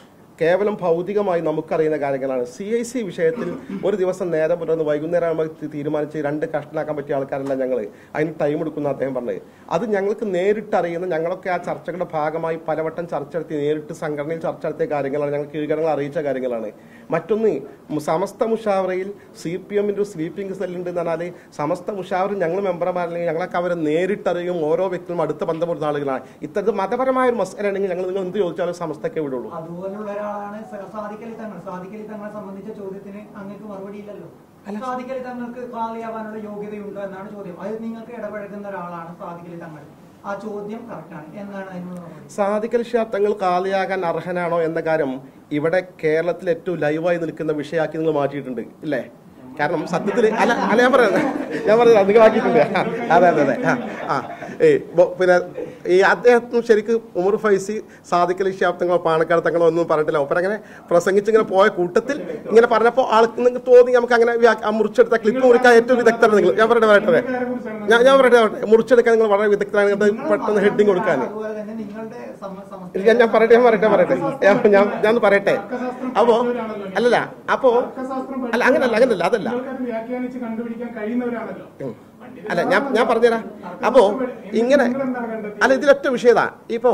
[SPEAKER 2] കേവലം ഭൗതികമായി നമുക്കറിയുന്ന കാര്യങ്ങളാണ് സി ഐ സി വിഷയത്തിൽ ഒരു ദിവസം നേരം പുലർന്ന് വൈകുന്നേരം ആകുമ്പോൾ തി- തീരുമാനിച്ച് രണ്ട് കഷ്ണാക്കാൻ പറ്റിയ ആൾക്കാരല്ല ഞങ്ങൾ അതിന് ടൈം എടുക്കുന്ന അദ്ദേഹം പറഞ്ഞത് അത് ഞങ്ങൾക്ക് നേരിട്ട് അറിയുന്ന ഞങ്ങളൊക്കെ ആ ചർച്ചകളുടെ ഭാഗമായി പലവട്ടം ചർച്ച നടത്തി നേരിട്ട് സംഘടനയിൽ ചർച്ച നടത്തിയ കാര്യങ്ങളാണ് ഞങ്ങൾ കീഴ്ഘടകങ്ങൾ അറിയിച്ച കാര്യങ്ങളാണ് മറ്റൊന്ന് മു- സമസ്ത മുഷാവറയിൽ സി പി എമ്മിന്റെ ഒരു സ്ലീപ്പിംഗ് സെല്ലുണ്ട് എന്ന് പറഞ്ഞാൽ സമസ്ത മുഷാവറിൽ ഞങ്ങൾ മെമ്പർമാരല്ലെങ്കിൽ ഞങ്ങളൊക്കെ അവരെ നേരിട്ടറിയും ഓരോ വ്യക്തികളും അടുത്ത ബന്ധപ്പെടുന്ന ആളുകളാണ് ഇത്തരത്തിൽ മതപരമായ ഒരു മസലാണെങ്കിൽ ഞങ്ങൾ നിങ്ങൾ എന്ത് ചോദിച്ചാലും സമസ്തക്കെ വിടുള്ളൂ
[SPEAKER 6] അതുപോലുള്ള ഒരാളാണ് സ- സാദിഖലി തങ്ങൾ സാദിഖലി തങ്ങളെ സംബന്ധിച്ച ചോദ്യത്തിന് അങ്ങക്ക് മറുപടി ഇല്ലല്ലോ സാദിഖലി തങ്ങൾക്ക് കാളിയാവാനുള്ള യോഗ്യതയുണ്ടോ എന്നാണ് ചോദ്യം അത് നിങ്ങൾക്ക് ഇടപഴകുന്ന ഒരാളാണ് സാദിഖലി തങ്ങൾ ആ ചോദ്യം കറക്റ്റാണ് എന്നാണ് അതിനുള്ള മറുപടി
[SPEAKER 2] സാധിക്കൽ ഷാ തങ്ങൾ കാലിയാകാൻ അർഹനാണോ എന്ന കാര്യം ഇവിടെ കേരളത്തിൽ ഏറ്റവും ലൈവായി നിൽക്കുന്ന വിഷയമാക്കി നിങ്ങൾ മാറ്റിയിട്ടുണ്ട് ഇല്ലേ കാരണം സത്യത്തിൽ അല്ല അല്ല ഞാൻ പറയുന്നത് ഞാൻ പറയുന്നത് നിങ്ങൾ ആക്കിയിട്ടുണ്ട് അതെ അതെ അതെ ആ ആ ഏയ് ബോ- പിന്നെ ഈ അദ്ദേഹത്തിന് ശരിക്ക് ഉമർ ഫൈസി സാദിഖൽ ഷിയാബ് തങ്ങളോ പാണക്കാട് തങ്ങളോ ഒന്നും പറഞ്ഞിട്ടില്ല ഒപ്പം അങ്ങനെ പ്രസംഗിച്ച് ഇങ്ങനെ പോയ കൂട്ടത്തിൽ ഇങ്ങനെ പറഞ്ഞപ്പോൾ ആൾക്ക് നിങ്ങൾക്ക് തോന്നി നമുക്ക് അങ്ങനെ വ്യാ- ആ മുറിച്ചെടുത്ത ക്ലിപ്പ് മുറിക്കാൻ ഏറ്റവും വിദഗ്ധരാണ് നിങ്ങൾ ഞാൻ പറയട്ടെ പറയട്ടെ ഞാൻ ഞാൻ പറയട്ടെ പറയട്ടെ മുറിച്ചെടുക്കാൻ നിങ്ങൾ വളരെ വിദഗ്ധരാണ് നിങ്ങൾക്ക് പെട്ടെന്ന് ഹെഡിങ് കൊടുക്കാൻ
[SPEAKER 6] അതുപോലെ തന്നെ നിങ്ങളുടെ സമ- സമസ്ത-
[SPEAKER 2] ഇല്ല, ഞാൻ പറയട്ടെ ഞാൻ പറയട്ടെ പറയട്ടെ ഞാൻ ഞാൻ ഞാൻ ഒന്ന് പറയട്ടെ അപ്പോ അല്ലല്ല അപ്പോ അല്ല അങ്ങനല്ല അങ്ങനല്ല അതല്ല
[SPEAKER 5] നിങ്ങൾക്കത് വ്യാഖ്യാനിച്ച് കണ്ടുപിടിക്കാൻ കഴിയുന്നവരാണല്ലോ
[SPEAKER 2] അല്ല ഞാൻ ഞാൻ പറഞ്ഞുതരാം അപ്പോ ഇങ്ങനെ അല്ല ഇതിലൊറ്റ വിഷയതാ ഇപ്പോ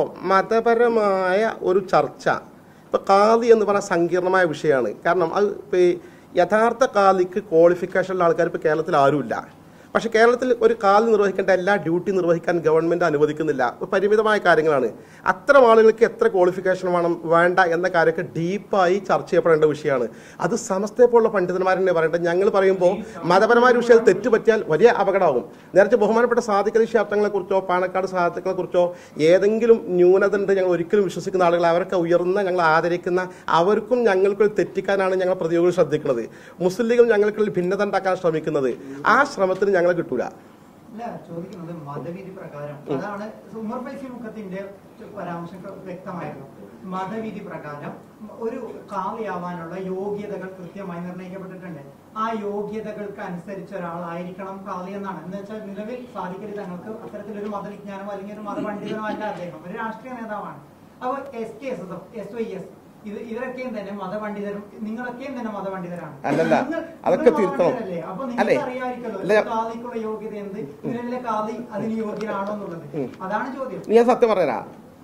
[SPEAKER 2] മതപരമായ ഒരു ചർച്ച ഇപ്പൊ കാതി എന്ന് പറഞ്ഞ സങ്കീർണമായ വിഷയമാണ് കാരണം അത് ഇപ്പൊ ഈ യഥാർത്ഥ കാതിക്ക് ക്വാളിഫിക്കേഷനുള്ള ആൾക്കാർ ഇപ്പൊ കേരളത്തിൽ ആരുമില്ല പക്ഷേ കേരളത്തിൽ ഒരു കാൽ നിർവഹിക്കേണ്ട എല്ലാ ഡ്യൂട്ടി നിർവഹിക്കാൻ ഗവൺമെന്റ് അനുവദിക്കുന്നില്ല പരിമിതമായ കാര്യങ്ങളാണ് അത്തരം ആളുകൾക്ക് എത്ര ക്വാളിഫിക്കേഷൻ വേണം വേണ്ട എന്ന കാര്യമൊക്കെ ഡീപ്പായി ചർച്ച ചെയ്യപ്പെടേണ്ട വിഷയമാണ് അത് സമസ്തയെ പോലുള്ള പണ്ഡിതന്മാർ തന്നെ പറയേണ്ടത് ഞങ്ങൾ പറയുമ്പോൾ മതപരമായ ഒരു വിഷയത്തിൽ തെറ്റ് പറ്റിയാൽ വലിയ അപകടമാകും നേരത്തെ ബഹുമാനപ്പെട്ട സാധിക്കലി ശാബ്ദങ്ങളെ കുറിച്ചോ പാണക്കാട് സാഹിത്യങ്ങളെ കുറിച്ചോ ഏതെങ്കിലും ന്യൂനത ഉണ്ട് ഞങ്ങൾ ഒരിക്കലും വിശ്വസിക്കുന്ന ആളുകൾ അവരൊക്കെ ഉയർന്ന ഞങ്ങൾ ആദരിക്കുന്ന അവർക്കും ഞങ്ങൾക്ക് തെറ്റിക്കാനാണ് ഞങ്ങൾ പ്രതിയോഗികൾ ശ്രദ്ധിക്കുന്നത് മുസ്ലിം ലീഗും ഞങ്ങൾക്കുള്ളിൽ ഭിന്നത ഉണ്ടാക്കാൻ ശ്രമിക്കുന്നത് ആ ശ്രമത്തിന് ഞങ്ങളെ കിട്ടൂല
[SPEAKER 6] അല്ല ചോദിക്കുന്നത് മതവിധി പ്രകാരം അതാണ് ഉമർ ഫൈസി മുഖത്തിന്റെ പരാമർശം വ്യക്തമായിരുന്നു മതവിധി പ്രകാരം ഒരു കാളിയാവാനുള്ള യോഗ്യതകൾ കൃത്യമായി നിർണ്ണയിക്കപ്പെട്ടിട്ടുണ്ട് ആ യോഗ്യതകൾക്ക് അനുസരിച്ച ഒരാളായിരിക്കണം കാളി എന്നാണ് എന്ന് വെച്ചാൽ നിലവിൽ സാധിക്കൽ തങ്ങൾക്ക് അത്തരത്തിലൊരു മതവിജ്ഞാനമോ അല്ലെങ്കിൽ ഒരു മതപണ്ഡിതനോ അല്ല അദ്ദേഹം ഒരു രാഷ്ട്രീയ നേതാവാണ് അപ്പോൾ S K S S F S Y S ഇത് ഇവരൊക്കെയും തന്നെ മതപണ്ഡിതരും നിങ്ങളൊക്കെയും തന്നെ മതപണ്ഡിതരാണ്
[SPEAKER 2] അല്ലല്ല,
[SPEAKER 6] നിങ്ങൾ-
[SPEAKER 2] അതൊക്കെ
[SPEAKER 6] നിങ്ങൾ
[SPEAKER 2] തിരുത്തണം.
[SPEAKER 6] മതപണ്ഡിതരല്ലേ? അപ്പൊ
[SPEAKER 2] അല്ലേ?
[SPEAKER 6] നിങ്ങൾക്ക് അറിയാമായിരിക്കുമല്ലോ
[SPEAKER 2] അല്ല,
[SPEAKER 6] ഒരു കാളിക്കുള്ള യോഗ്യത എന്ത് നിലവിലെ കാളി അതിന് യോഗ്യനാണോ എന്നുള്ളത് അതാണ് ചോദ്യം
[SPEAKER 2] ഞാൻ സത്യം പറഞ്ഞുതരാ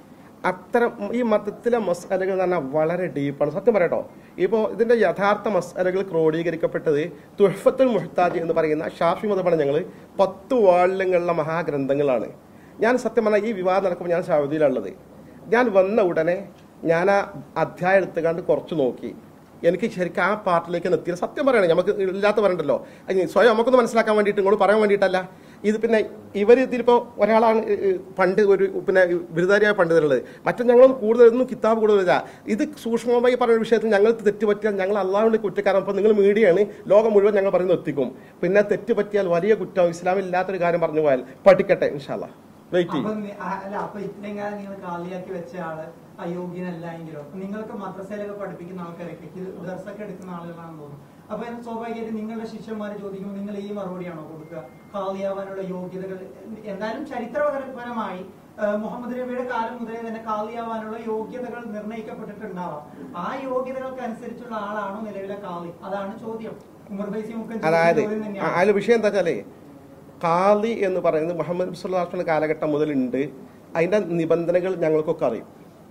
[SPEAKER 2] അത്തരം ഈ മതത്തിലെ മസാലകൾ എന്ന് പറഞ്ഞാൽ വളരെ ഡീപ്പാണ് സത്യം പറയട്ടോ ഇപ്പോൾ ഇതിന്റെ യഥാർത്ഥ മസാലകൾ ക്രോഡീകരിക്കപ്പെട്ടത് തുഹഫത്തുൽ മുഹ്താജ് എന്ന് പറയുന്ന ഷാഫി മതപഠനങ്ങൾ പത്ത് വാള്യങ്ങളുള്ള മഹാഗ്രന്ഥങ്ങളാണ് ഞാൻ സത്യം പറഞ്ഞാൽ ഈ വിവാദം നടക്കുമ്പോൾ ഞാൻ സൗദിയിലുള്ളത് ഞാൻ വന്ന ഉടനെ ഞാൻ ആ അധ്യായം എടുത്തുകൊണ്ട് കുറച്ച് നോക്കി എനിക്ക് ശരിക്കും ആ പാർട്ടിലേക്ക് എത്തിയത് സത്യം പറയണേ നമുക്ക് ഇല്ലാത്ത പറയണ്ടല്ലോ അത് സ്വയം നമുക്കൊന്ന് മനസ്സിലാക്കാൻ വേണ്ടിയിട്ട് ഇങ്ങോട്ട് പറയാൻ വേണ്ടിയിട്ടല്ല ഇത് പിന്നെ ഇവർ ഇതിലിപ്പോൾ ഒരാളാണ് ഏ, ഏ, പണ്ട് ഒരു പിന്നെ ബിരുദാരിയായ പണ്ഡിതരുള്ളത് മറ്റു ഞങ്ങളൊന്നും കൂടുതലൊന്നും കിതാബ് കൂടുതലില്ല ഇത് സൂക്ഷ്മമായി പറയുന്ന വിഷയത്തിൽ ഞങ്ങൾ തെറ്റ് പറ്റിയാൽ ഞങ്ങൾ അള്ളാഹുവിന്റെ കുറ്റക്കാരൻ അപ്പോൾ നിങ്ങൾ മീഡിയയാണ് ലോകം മുഴുവൻ ഞങ്ങൾ പറയുന്നത് എത്തിക്കും പിന്നെ തെറ്റ് പറ്റിയാൽ വലിയ കുറ്റം ഇസ്ലാമില്ലാത്തൊരു കാര്യം പറഞ്ഞു പോയാൽ പഠിക്കട്ടെ ഇൻഷാല്ല വെയിറ്റ്
[SPEAKER 6] അപ്പൊ
[SPEAKER 2] ചെയ്യും
[SPEAKER 6] നി- ആ- അല്ല അപ്പൊ ഇത്രയും കാലം നിങ്ങൾ കാലിയാക്കി വെച്ച ആള് അയോഗ്യനല്ല എങ്കിലോ നിങ്ങൾക്ക് മദ്രസയിലൊക്കെ പഠിപ്പിക്കുന്ന ആൾക്കാരൊക്കെ ഇത് ദർശൊക്കെ എടുക്കുന്ന ആളുകളാണെന്ന് തോന്നുന്നു അപ്പൊ ഇത് സ്വാഭാവികമായിട്ട് നിങ്ങളുടെ ശിഷ്യന്മാരെ ചോദിക്കുമ്പോൾ നിങ്ങൾ ഈ മറുപടിയാണോ കൊടുക്കുക കാളിയാവാനുള്ള യോഗ്യതകൾ എന്തായാലും ചരിത്രപരമായി ആ, മുഹമ്മദ് നബിയുടെ കാലം മുതലേ തന്നെ കാളിയാവാനുള്ള യോഗ്യതകൾ നിർണ്ണയിക്കപ്പെട്ടിട്ടുണ്ടാവാം ആ യോഗ്യതകൾക്ക് അനുസരിച്ചുള്ള ആളാണോ നിലവിലെ കാളി അതാണ് ചോദ്യം ഉമർ ഫൈസി മുഖം ചോദിച്ച
[SPEAKER 2] അതായത്
[SPEAKER 6] ചോദ്യം തന്നെയാണ്.
[SPEAKER 2] അതിൽ വിഷയം എന്താ വെച്ചാലേ കാളി എന്ന് പറയുന്നത് മുഹമ്മദ് സുല്ലാസ്ലിന്റെ കാലഘട്ടം മുതലുണ്ട് അതിന്റെ നിബന്ധനകൾ ഞങ്ങൾക്കൊക്കെ അറിയും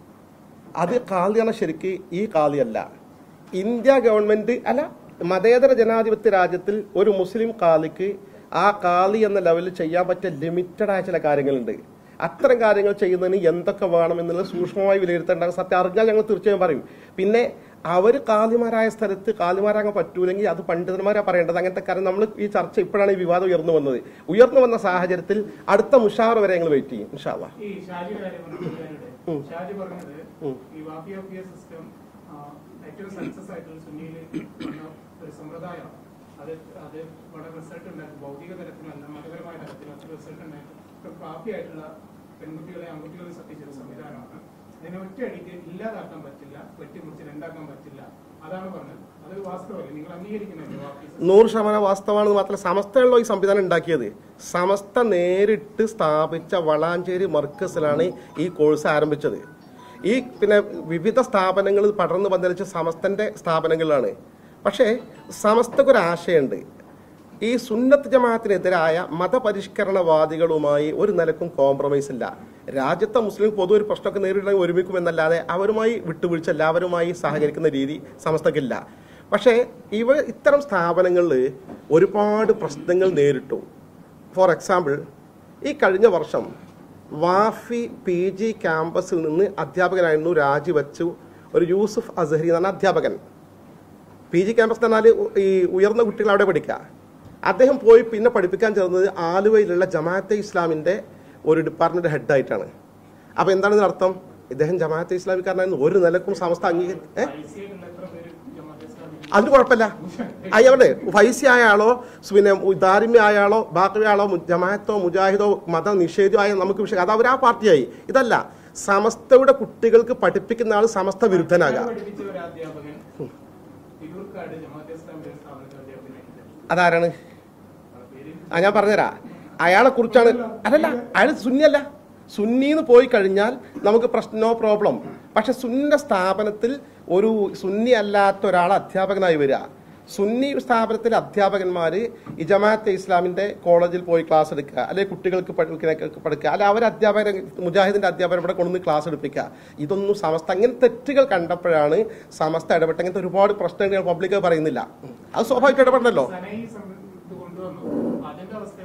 [SPEAKER 2] അത് കാളിയാണ് ശരിക്ക് ഈ കാളിയല്ല ഇന്ത്യ ഗവൺമെന്റ് അല്ല മതേതര ജനാധിപത്യ രാജ്യത്തിൽ ഒരു മുസ്ലിം കാളിക്ക് ആ കാളി എന്ന ലെവലിൽ ചെയ്യാൻ പറ്റിയ ലിമിറ്റഡ് ആയ ചില കാര്യങ്ങളുണ്ട് അത്തരം കാര്യങ്ങൾ ചെയ്യുന്നതിന് എന്തൊക്കെ വേണം എന്നുള്ളത് സൂക്ഷ്മമായി വിലയിരുത്തേണ്ട സത്യം അറിഞ്ഞാൽ ഞങ്ങൾ തീർച്ചയായും പറയും പിന്നെ അവർ കാലിമാരായ സ്ഥലത്ത് കാലിമാരാകാൻ പറ്റൂലെങ്കിൽ അത് പണ്ഡിതന്മാരാ പറയേണ്ടത് അങ്ങനത്തെ കാര്യം നമ്മൾ ഈ ചർച്ച ഇപ്പോഴാണ് ഈ വിവാദം ഉയർന്നു വന്നത് ഉയർന്നു വന്ന സാഹചര്യത്തിൽ അടുത്ത മുഷാർ വരെ ഞങ്ങൾ വെയിറ്റ് ചെയ്യും ഇൻഷാല്ലാ
[SPEAKER 5] ഈ ഷാജിയുടെ കാര്യം പറഞ്ഞത് ഷാജി പറഞ്ഞത്
[SPEAKER 2] ഉം.
[SPEAKER 5] ഈ വാഫിയോഫിയ സിസ്റ്റം ഏറ്റവും സക്സസ് ആയിട്ടുള്ള സുന്നിയിൽ വന്ന ഒരു സമ്പ്രദായമാണ് അത് അത് വളരെ റിസൾട്ട് ഉണ്ടായിരുന്നു ഭൗതിക തലത്തിലല്ല മതപരമായ തലത്തിലും അത്ര റിസൾട്ട് ഉണ്ടായിരുന്നു കാഫിയായിട്ടുള്ള പെൺകുട്ടികളെ ആൺകുട്ടികളെ സൃഷ്ടിച്ചൊരു സംവിധാനമാണ് ഇതിനെ ഒറ്റയടിക്ക് ഇല്ലാതാക്കാൻ പറ്റില്ല വെട്ടിമുറിച്ച് രണ്ടാക്കാൻ പറ്റില്ല അതാണ് പറഞ്ഞത് അതൊരു വാസ്തവമല്ലേ നിങ്ങൾ അംഗീകരിക്കുന്നില്ലേ വാഫി സിസ്റ്റം?
[SPEAKER 2] നൂറ് ശതമാനം വാസ്തവമാണെന്ന് മാത്രമല്ല സമസ്തയുള്ള ഈ സംവിധാനം ഉണ്ടാക്കിയത് സമസ്ത നേരിട്ട് സ്ഥാപിച്ച വളാഞ്ചേരി മർക്കസിലാണ് ഈ കോഴ്സ് ആരംഭിച്ചത് ഈ പിന്നെ വിവിധ സ്ഥാപനങ്ങൾ പടർന്നു പന്തലിച്ച സമസ്തന്റെ സ്ഥാപനങ്ങളിലാണ് പക്ഷേ സമസ്തക്കൊരു ആശയമുണ്ട് ഈ സുന്നത്ത് ജമാഅത്തിനെതിരായ മതപരിഷ്കരണവാദികളുമായി ഒരു നിലക്കും കോംപ്രമൈസ് ഇല്ല രാജ്യത്തെ മുസ്ലിം പൊതു ഒരു പ്രശ്നമൊക്കെ നേരിടാൻ ഒരുമിക്കുമെന്നല്ലാതെ അവരുമായി വിട്ടുവീഴ്ച എല്ലാവരുമായി സഹകരിക്കുന്ന രീതി സമസ്തക്കില്ല പക്ഷേ ഇവ ഇത്തരം സ്ഥാപനങ്ങളിൽ ഒരുപാട് പ്രശ്നങ്ങൾ നേരിട്ടു ഫോർ എക്സാമ്പിൾ ഈ കഴിഞ്ഞ വർഷം വാഫി പി ജി ക്യാമ്പസിൽ നിന്ന് അധ്യാപകനായിരുന്നു രാജിവെച്ചു ഒരു യൂസുഫ് അസഹരി എന്ന് പറഞ്ഞ അധ്യാപകൻ പി ജി ക്യാമ്പസ് എന്ന് പറഞ്ഞാൽ ഈ ഉയർന്ന കുട്ടികൾ അവിടെ പഠിക്കുക അദ്ദേഹം പോയി പിന്നെ പഠിപ്പിക്കാൻ ചേർന്നത് ആലുവയിലുള്ള ജമാഅത്തെ ഇസ്ലാമിന്റെ ഒരു ഡിപ്പാർട്ട്മെന്റ് ഹെഡായിട്ടാണ് അപ്പൊ എന്താണ് ഇതിന് അർത്ഥം ഇദ്ദേഹം ജമാഅത്തെ ഇസ്ലാമിക്കാരനായിരുന്നു ഒരു നിലക്കും സമസ്ത അംഗീകരി ഏ?
[SPEAKER 5] ഐസിയിലുള്ള എത്ര പേര് ജമാഅത്തെ ഇസ്ലാമിൽ
[SPEAKER 2] അതിന് കുഴപ്പമില്ല അയ്യവിടെ ഫൈസി ആയാളോ പിന്നെ ദാരിമ്യ ആയാളോ ബാക്കി ആളോ മു- ജമാഅത്തോ മുജാഹിദോ മത നിഷേധോ ആയ നമുക്ക് വിഷയം അത് അവർ ആ പാർട്ടിയായി ഇതല്ല സമസ്തയുടെ കുട്ടികൾക്ക് പഠിപ്പിക്കുന്ന ആൾ സമസ്ത വിരുദ്ധനാകാം
[SPEAKER 5] പഠിപ്പിച്ച ഒരു അധ്യാപകൻ തിരൂർക്കാട് ജമാഅത്തെ ഇസ്ലാമിന്റെ സ്ഥാപനത്തിൽ അധ്യാപകനായിട്ട്
[SPEAKER 2] അതാരാണ്
[SPEAKER 5] ആ പേര്
[SPEAKER 2] ആ ഞാൻ പറഞ്ഞുതരാ അയാളെ കുറിച്ചാണ് അതല്ല അയാൾ സുന്നിയല്ല സുന്നിന്ന് പോയി കഴിഞ്ഞാൽ നമുക്ക് പ്രശ്ന നോ പ്രോബ്ലം പക്ഷെ സുന്നിന്റെ സ്ഥാപനത്തിൽ ഒരു സുന്നി അല്ലാത്ത ഒരാൾ അധ്യാപകനായി വരിക സുന്നി സ്ഥാപനത്തിലെ അധ്യാപകന്മാർ ഈ ജമാഅത്തെ ഇസ്ലാമിന്റെ കോളേജിൽ പോയി ക്ലാസ് എടുക്കുക അല്ലെങ്കിൽ കുട്ടികൾക്ക് പഠിക്കുന്ന- പഠിക്കുക അല്ലെ അവർ അധ്യാപകരെ മുജാഹിദിന്റെ അധ്യാപകരെ ഇവിടെ കൊണ്ടുവന്ന് ക്ലാസ് എടുപ്പിക്കുക ഇതൊന്നും സമസ്ത അങ്ങനെ തെറ്റുകൾ കണ്ടപ്പോഴാണ് സമസ്ത ഇടപെട്ട് അങ്ങനത്തെ ഒരുപാട് പ്രശ്നങ്ങൾ പബ്ലിക് പറയുന്നില്ല അത് സ്വാഭാവികമായിട്ട് ഇടപെടണല്ലോ
[SPEAKER 5] സനൈ സം- ഇത് കൊണ്ടുവന്നു അതിന്റെ അവസ്ഥ എന്താണ്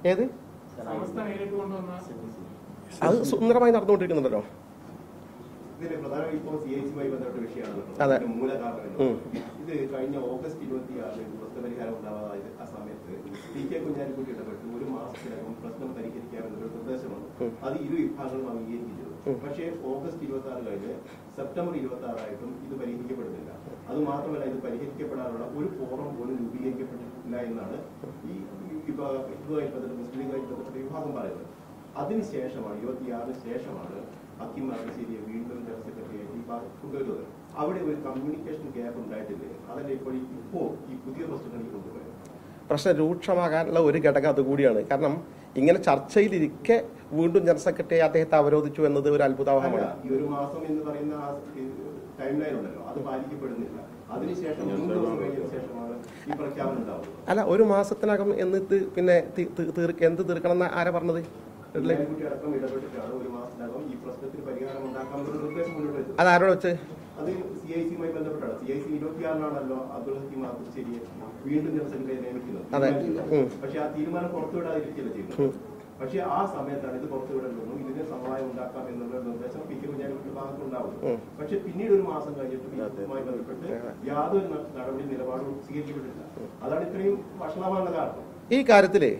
[SPEAKER 2] ഏത്
[SPEAKER 5] സമസ്ത നേരിട്ട് കൊണ്ടുവന്ന
[SPEAKER 2] അത് സുന്ദരമായി നടന്നുകൊണ്ടിരിക്കുന്നുണ്ടല്ലോ
[SPEAKER 4] ഇതിന്റെ പ്രധാനമായി ഇപ്പോൾ സി ഐ സിയുമായി ബന്ധപ്പെട്ട വിഷയമാണ്
[SPEAKER 2] അതെ.
[SPEAKER 4] ഇതിന്റെ മൂലകാരണം എന്ന്
[SPEAKER 2] ഉം.
[SPEAKER 4] ഇത് കഴിഞ്ഞ ഓഗസ്റ്റ് ഇരുപത്തി ആറിന് പ്രശ്നപരിഹാരം ഉണ്ടാവാതായ ആ സമയത്ത് ടി കെ കുഞ്ഞാലിക്കുട്ടി ഇടപെട്ട് ഒരു മാസത്തിനകം പ്രശ്നം പരിഹരിക്കാമെന്നൊരു നിർദ്ദേശം വന്നു
[SPEAKER 2] ഉം.
[SPEAKER 4] അത് ഇരു വിഭാഗങ്ങളും അംഗീകരിച്ചു
[SPEAKER 2] ഉം.
[SPEAKER 4] പക്ഷേ ഓഗസ്റ്റ് ഇരുപത്തി ആറ് കഴിഞ്ഞ് സെപ്റ്റംബർ ഇരുപത്തി ആറായിട്ടും ഇത് പരിഹരിക്കപ്പെടുന്നില്ല അത് മാത്രമല്ല ഇത് പരിഹരിക്കപ്പെടാനുള്ള ഒരു ഫോറം പോലും രൂപീകരിക്കപ്പെട്ടിട്ടില്ല എന്നാണ് ഈ ഈ വിഭാഗ- ഇതുമായി ബന്ധപ്പെട്ട് മുസ്ലിം ലീഗുമായി ബന്ധപ്പെട്ട വിഭാഗം പറയുന്നത് അതിനുശേഷമാണ് ഇരുപത്തിയാറിന് ശേഷമാണ് ഹക്കിം മാർഗശ്ശേരിയെ വീണ്ടും ജനറൽ സെക്രട്ടറിയായിട്ട് ഈ പാർട്ടി കൊണ്ടുവരുന്നത് അവിടെ ഒരു കമ്മ്യൂണിക്കേഷൻ ഗ്യാപ്പ് ഉണ്ടായിട്ടില്ലേ അതല്ല ഇപ്പോൾ ഇപ്പോൾ ഈ പുതിയ പ്രശ്നങ്ങളിൽ കൊണ്ടുവരുന്നത്
[SPEAKER 2] പ്രശ്നം രൂക്ഷമാകാനുള്ള ഒരു ഘടകം അതുകൂടിയാണ് കാരണം ഇങ്ങനെ ചർച്ചയിലിരിക്കെ വീണ്ടും ജനറൽ സെക്രട്ടറി അദ്ദേഹത്തെ അവരോധിച്ചു എന്നത് ഒരു
[SPEAKER 4] അല്ല,
[SPEAKER 2] അത്ഭുതാവഹമാണ്
[SPEAKER 4] ഈ ഒരു മാസം എന്ന് പറയുന്ന ആ ടൈം ലൈൻ ഉണ്ടല്ലോ അത് പാലിക്കപ്പെടുന്നില്ല അതിനുശേഷം മൂന്ന് ദിവസം കഴിഞ്ഞതിന് ശേഷമാണ് ഈ പ്രഖ്യാപനം ഉണ്ടാവുന്നത്
[SPEAKER 2] അല്ല ഒരു മാസത്തിനകം എന്നിട്ട് പിന്നെ തി- തി- തീർക്ക എന്ത് തീർക്കണം എന്ന് ആരാ പറഞ്ഞത് ഇതില്
[SPEAKER 4] കുട്ടി അടക്കം ഇടപെട്ടിട്ടാണ് ഒരു മാസത്തിനകം ഈ പ്രശ്നത്തിന് പരിഹാരം ഉണ്ടാക്കാമെന്നൊരു നിർദ്ദേശം മുന്നോട്ട് വെച്ചത്
[SPEAKER 2] അത് ആരോട് വെച്ച്
[SPEAKER 4] അത് സി ഐ സിയുമായി ബന്ധപ്പെട്ടാണ് സി ഐ സി ഇരുപത്തിയാറിനാണല്ലോ അബ്ദുൾ ഹക്കീം ആദർശേരിയെ വീണ്ടും ജനറൽ സെക്രട്ടറി നിയമിക്കുന്നത്
[SPEAKER 2] അതെ.
[SPEAKER 4] തീരുമാനിച്ചത്.
[SPEAKER 2] ഉം.
[SPEAKER 4] പക്ഷെ ആ തീരുമാനം പുറത്തുവിടാതിരിക്കുകയല്ല ചെയ്യുന്നത്
[SPEAKER 2] ഉം.
[SPEAKER 4] പക്ഷെ ആ സമയത്താണ് ഇത് പുറത്തുവിടേണ്ടതെന്നും ഇതിന് സമവായം ഉണ്ടാക്കാം എന്നുള്ള നിർദ്ദേശം പി കെ കുഞ്ഞാലിക്കുട്ടി ഭാഗത്തുണ്ടാവുന്നത്
[SPEAKER 2] ഉം.
[SPEAKER 4] പക്ഷെ പിന്നീട് ഒരു മാസം കഴിഞ്ഞിട്ട് ഇതുമായി ബന്ധപ്പെട്ട് യാതൊരു ന- നടപടി നിലപാടും സ്വീകരിക്കപ്പെട്ടില്ല അതാണ് ഇത്രയും വഷളമാനുള്ള കാരണം
[SPEAKER 2] ഈ കാര്യത്തില്